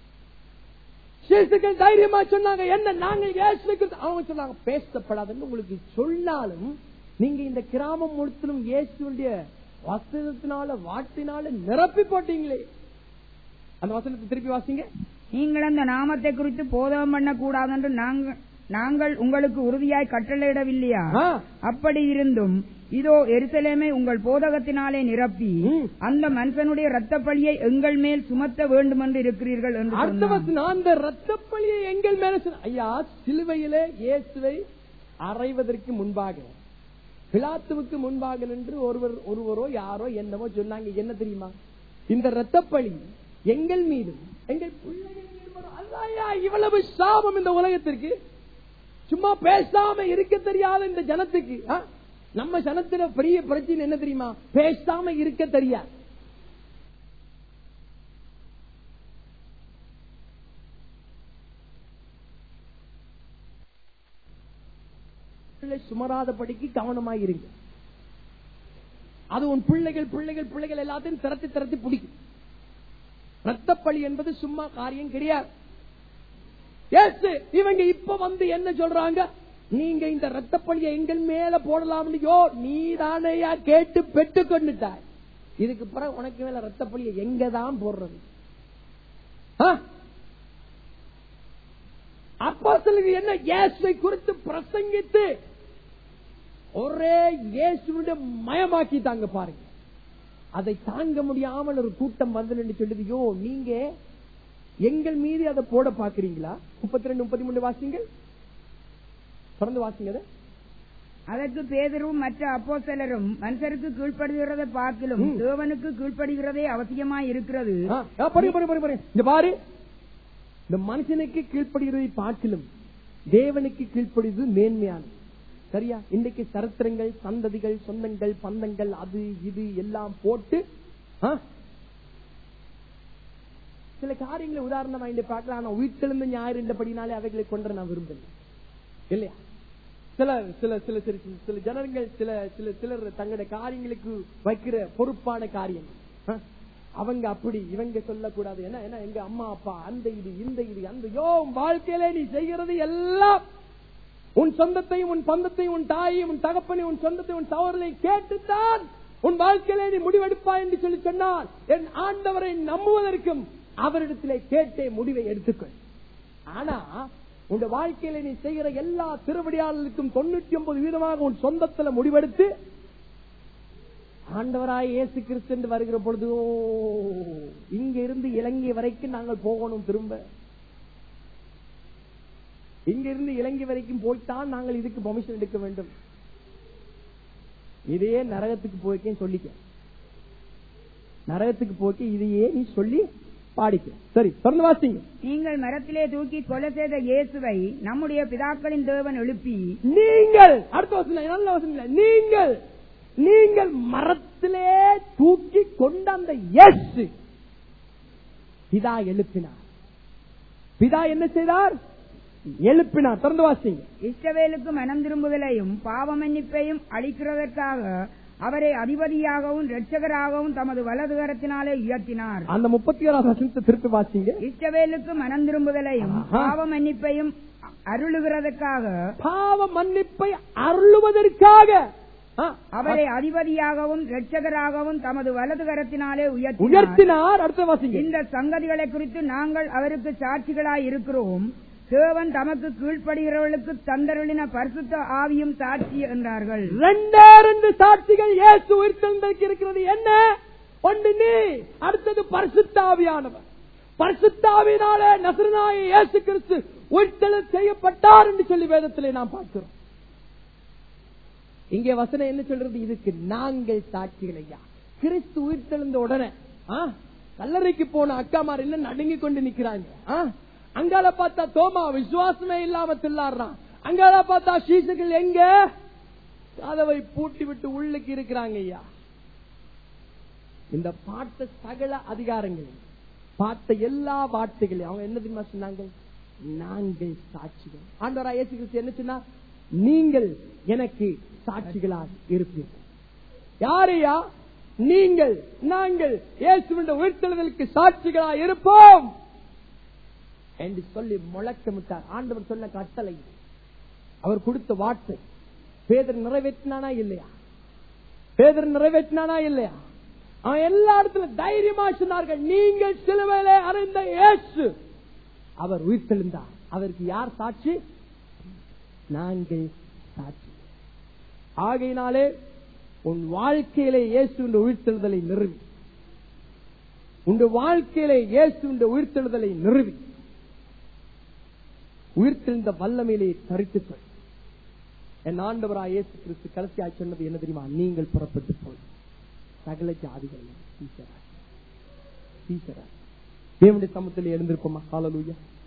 A: சிசுக்கள் தைரியமா சொன்னாங்க என்ன நாங்கள் இயேசுவை குறித்து அவங்க சொன்னாங்க பேசப்படாதுன்னு உங்களுக்கு சொன்னாலும் நீங்க இந்த கிராமம் முழுத்திலும் இயேசுடைய வசனத்தினால வாட்டினால நிரப்பி போட்டீங்களே அந்த வசனத்தை திருப்பி வாசிங்க
B: நீங்கள் அந்த நாமத்தை குறித்து போதகம் பண்ண கூடாதென்று நாங்கள் நாங்கள் உங்களுக்கு உறுதியாய் கட்டளையிடவில்லையா
A: ஆ.
B: அப்படி இருந்தும் இதோ எருசலேமை உங்கள் போதகத்தினாலே நிரப்பி
A: ம்.
B: அந்த மனுஷனுடைய ரத்த பழியை எங்கள் மேல் சுமத்த வேண்டும் என்று இருக்கிறீர்கள் என்று
A: அடுத்த
B: சொன்னார்.
A: வசனம் அந்த ரத்தப்பழியை எங்கள் மேல சொன்ன- ஐயா சிலுவையிலே இயேசுவை அறைவதற்கு முன்பாக பிலாத்துவுக்கு முன்பாக நின்று ஒருவர் ஒருவரோ யாரோ என்னவோ சொன்னாங்க என்ன தெரியுமா இந்த ரத்தப்பழி எங்கள் மீதும் எங்கள் பிள்ளைகள் மீதும் வரும். அதான்யா இவ்வளவு சாபம் இந்த உலகத்திற்கு சும்மா பேசாம இருக்க தெரியாத இந்த ஜனத்துக்கு ஆ? நம்ம ஜனத்துல பெரிய பிரச்சனை என்ன தெரியுமா பேசாம இருக்க தெரியாது பிள்ளை சுமராதபடிக்கு கவனமாய் இருங்க அது உன் பிள்ளைகள் பிள்ளைகள் பிள்ளைகள் எல்லாத்தையும் திரட்டி திரட்டி பிடிக்கும் ரத்தப்பழி என்பது சும்மா காரியம் கிடையாது Yes, இவங்க இப்ப வந்து என்ன சொல்றாங்க நீங்க இந்த ரத்தப்பழியை எங்கள் மேல போடலாம்னு யோ நீ தானையா கேட்டு பெட்டு கொண்டுட்டாய் இதுக்கு பிறகு உனக்கு மேல ரத்தப்பழியை எங்க தான் போடுறது ஆ? அப்போஸ்தலர்கள் என்ன இயேசுவை குறித்து பிரசங்கித்து ஒரே இயேசுடைய மயமாக்கிட்டாங்க பாருங்க அதை தாங்க முடியாமல் ஒரு கூட்டம் வந்து சொல்லுது யோ நீங்க எங்கள் மீது அதை போட பாக்குறீங்களா முப்பத்தி ரெண்டு முப்பத்தி மூணு வாசிங்க தொடர்ந்து வாசிங்க அதை.
B: அதற்கு பேதரும் மற்ற அப்போஸ்தலரும் மனுஷருக்கு கீழ்ப்படுகிறதை பார்க்கிலும்
A: ம்.
B: தேவனுக்கு கீழ்ப்படுகிறதே அவசியமாய் இருக்கிறது
A: ஆ, ஆ, பாருங்க பாருங்க பாருங்க, பாருங்க இங்க பாரு இந்த மனுஷனுக்கு கீழ்ப்படுகிறதை பார்க்கிலும் தேவனுக்கு கீழ்ப்படுவது மேன்மையானது சரியா இன்னைக்கு சரித்திரங்கள் சந்ததிகள் சொந்தங்கள் பந்தங்கள் அது இது எல்லாம் போட்டு ஆ? சில காரியங்களை உதாரணமா இங்க பார்க்கலாம் ஆனா வீட்டிலிருந்து ஞாயிறு என்றபடினாலே அவைகளை கொண்டு நான் விரும்பல இல்லையா சில சில சில சில சில ஜனங்கள் சில சில சிலர் தங்களுடைய காரியங்களுக்கு வைக்கிற பொறுப்பான காரியம் ஆ? அவங்க அப்படி இவங்க சொல்லக்கூடாது ஏன்னா ஏன்னா எங்க அம்மா அப்பா அந்த இது இந்த இது அந்த யோ உன் வாழ்க்கையில நீ செய்கிறது எல்லாம் உன் சொந்தத்தையும் உன் பந்தத்தையும் உன் தாயையும் உன் தகப்பனையும் உன் சொந்தத்தையும் உன் சவர்களையும் கேட்டுத்தான் உன் வாழ்க்கையிலே நீ முடிவெடுப்பாய் என்று சொல்லி சொன்னால் என் ஆண்டவரை நம்புவதற்கும் அவரிடத்திலே கேட்டே முடிவை எடுத்துக்கொள் ஆனா உன் வாழ்க்கையில நீ செய்கிற எல்லா திருவடியாளர்களுக்கும் தொண்ணூத்தி ஒன்பது வீதமாக உன் சொந்தத்துல முடிவெடுத்து ஆண்டவராய் இயேசு கிறிஸ்து என்று வருகிற பொழுது ஓ, இங்க இருந்து இலங்கை வரைக்கும் நாங்கள் போகணும் திரும்ப இங்க இருந்து இலங்கை வரைக்கும் போய்த்தான் நாங்கள் இதுக்கு பர்மிஷன் எடுக்க வேண்டும் இதே நரகத்துக்கு போய்க்கேன் சொல்லிக்க நரகத்துக்கு போய்க்க இதையே நீ சொல்லி பாடிக்க சரி தொடர்ந்து வாசிங்க
B: நீங்கள் மரத்திலே தூக்கி கொலை செய்த இயேசுவை நம்முடைய பிதாக்களின் தேவன் எழுப்பி
A: நீங்கள் அடுத்த வசனம் நல்ல வசனம் இல்லை. நீங்கள் நீங்கள் மரத்திலே தூக்கி கொண்ட அந்த இயேசு பிதா எழுப்பினார் பிதா என்ன செய்தார் எழுப்பினார் திறந்து வாசிங்க
B: இஸ்ரவேலுக்கு மனம் திரும்புதலையும் பாவ மன்னிப்பையும் அளிக்கிறதற்காக அவரை அதிபதியாகவும் இரட்சகராகவும் தமது வலது கரத்தினாலே உயர்த்தினார்
A: அந்த முப்பத்தி ஓராம் வசனத்தை திருப்பி வாசிங்க
B: இஸ்ரவேலுக்கு மனம் திரும்புதலையும்
A: ஆஹா.
B: பாவ மன்னிப்பையும் அருளுகிறதற்காக
A: பாவ மன்னிப்பை அருளுவதற்காக ஆ,
B: அவரை அதிபதியாகவும் இரட்சகராகவும் தமது வலது கரத்தினாலே உயர்த்தினார்
A: உயர்த்தினார் அடுத்த வாசிங்க
B: இந்த சங்கதிகளை குறித்து நாங்கள் அவருக்கு சாட்சிகளாய் இருக்கிறோம் தேவன் தமக்கு கீழ்ப்படுகிறவர்களுக்கு தந்தருளின பரிசுத்த ஆவியும் சாட்சி என்றார்கள்
A: ரெண்டே ரெண்டு சாட்சிகள் இயேசு உயிர்த்தெழுந்ததற்கு இருக்கிறது என்ன ஒன்று நீ அடுத்தது பரிசுத்தாவியானவர் பரிசுத்தாவினாலே நசரனாய இயேசு கிறிஸ்து உயிர்த்தெழ செய்யப்பட்டார் என்று சொல்லி வேதத்திலே நாம் பார்க்கிறோம் இங்கே வசனம் என்ன சொல்றது இதுக்கு நாங்கள் சாட்சிகள் ஐயா கிறிஸ்து உயிர்த்தெழுந்த உடனே ஆ, கல்லறைக்கு போன அக்காமார் என்ன நடுங்கி கொண்டு நிக்கிறாங்க ஆ, அங்கால பார்த்தா தோமா விசுவாசமே இல்லாம தில்லாடுறான் அங்கால பார்த்தா சீசுகள் எங்க கதவை பூட்டி விட்டு உள்ளுக்கு இருக்கிறாங்க ஐயா இந்த பாட்ட சகல அதிகாரங்கள் பார்த்த எல்லா வார்த்தைகளையும் அவங்க என்ன தெரியுமா சொன்னாங்க நாங்கள் சாட்சிகள் ஆண்டவரா இயேசு கிறிஸ்து என்ன சொன்னா நீங்கள் எனக்கு சாட்சிகளாக இருப்பீர்கள் யாரையா நீங்கள் நாங்கள் இயேசுவின் உயிர்த்தெழுதலுக்கு சாட்சிகளாக இருப்போம் என்று சொல்லி முழக்கமிட்டார் ஆண்டவர் சொன்ன கட்டளை அவர் கொடுத்த வார்த்தை பேதர் நிறைவேற்றினானா இல்லையா பேதர் நிறைவேற்றினானா இல்லையா அவன் எல்லா இடத்துல தைரியமா சொன்னார்கள் நீங்கள் சிலுவையிலே அறைந்த இயேசு அவர் உயிர்த்தெழுந்தார் அவருக்கு யார் சாட்சி நாங்கள் சாட்சி ஆகையினாலே உன் வாழ்க்கையிலே இயேசு உயிர்த்தெழுதலை நிறுவி உன் வாழ்க்கையிலே இயேசு உயிர்த்தெழுதலை நிறுவி உயிர்த்தெழுந்த வல்லமையிலே தரித்துக் கொள் என் ஆண்டவராய் இயேசு கிறிஸ்து கடைசியாய் சொன்னது என்ன தெரியுமா நீங்கள் புறப்பட்டு போய் சகல ஜாதிகளையும் சீசரா சீசரா தேவனுடைய சமத்தில் எழுந்திருப்போமா ஹalleluya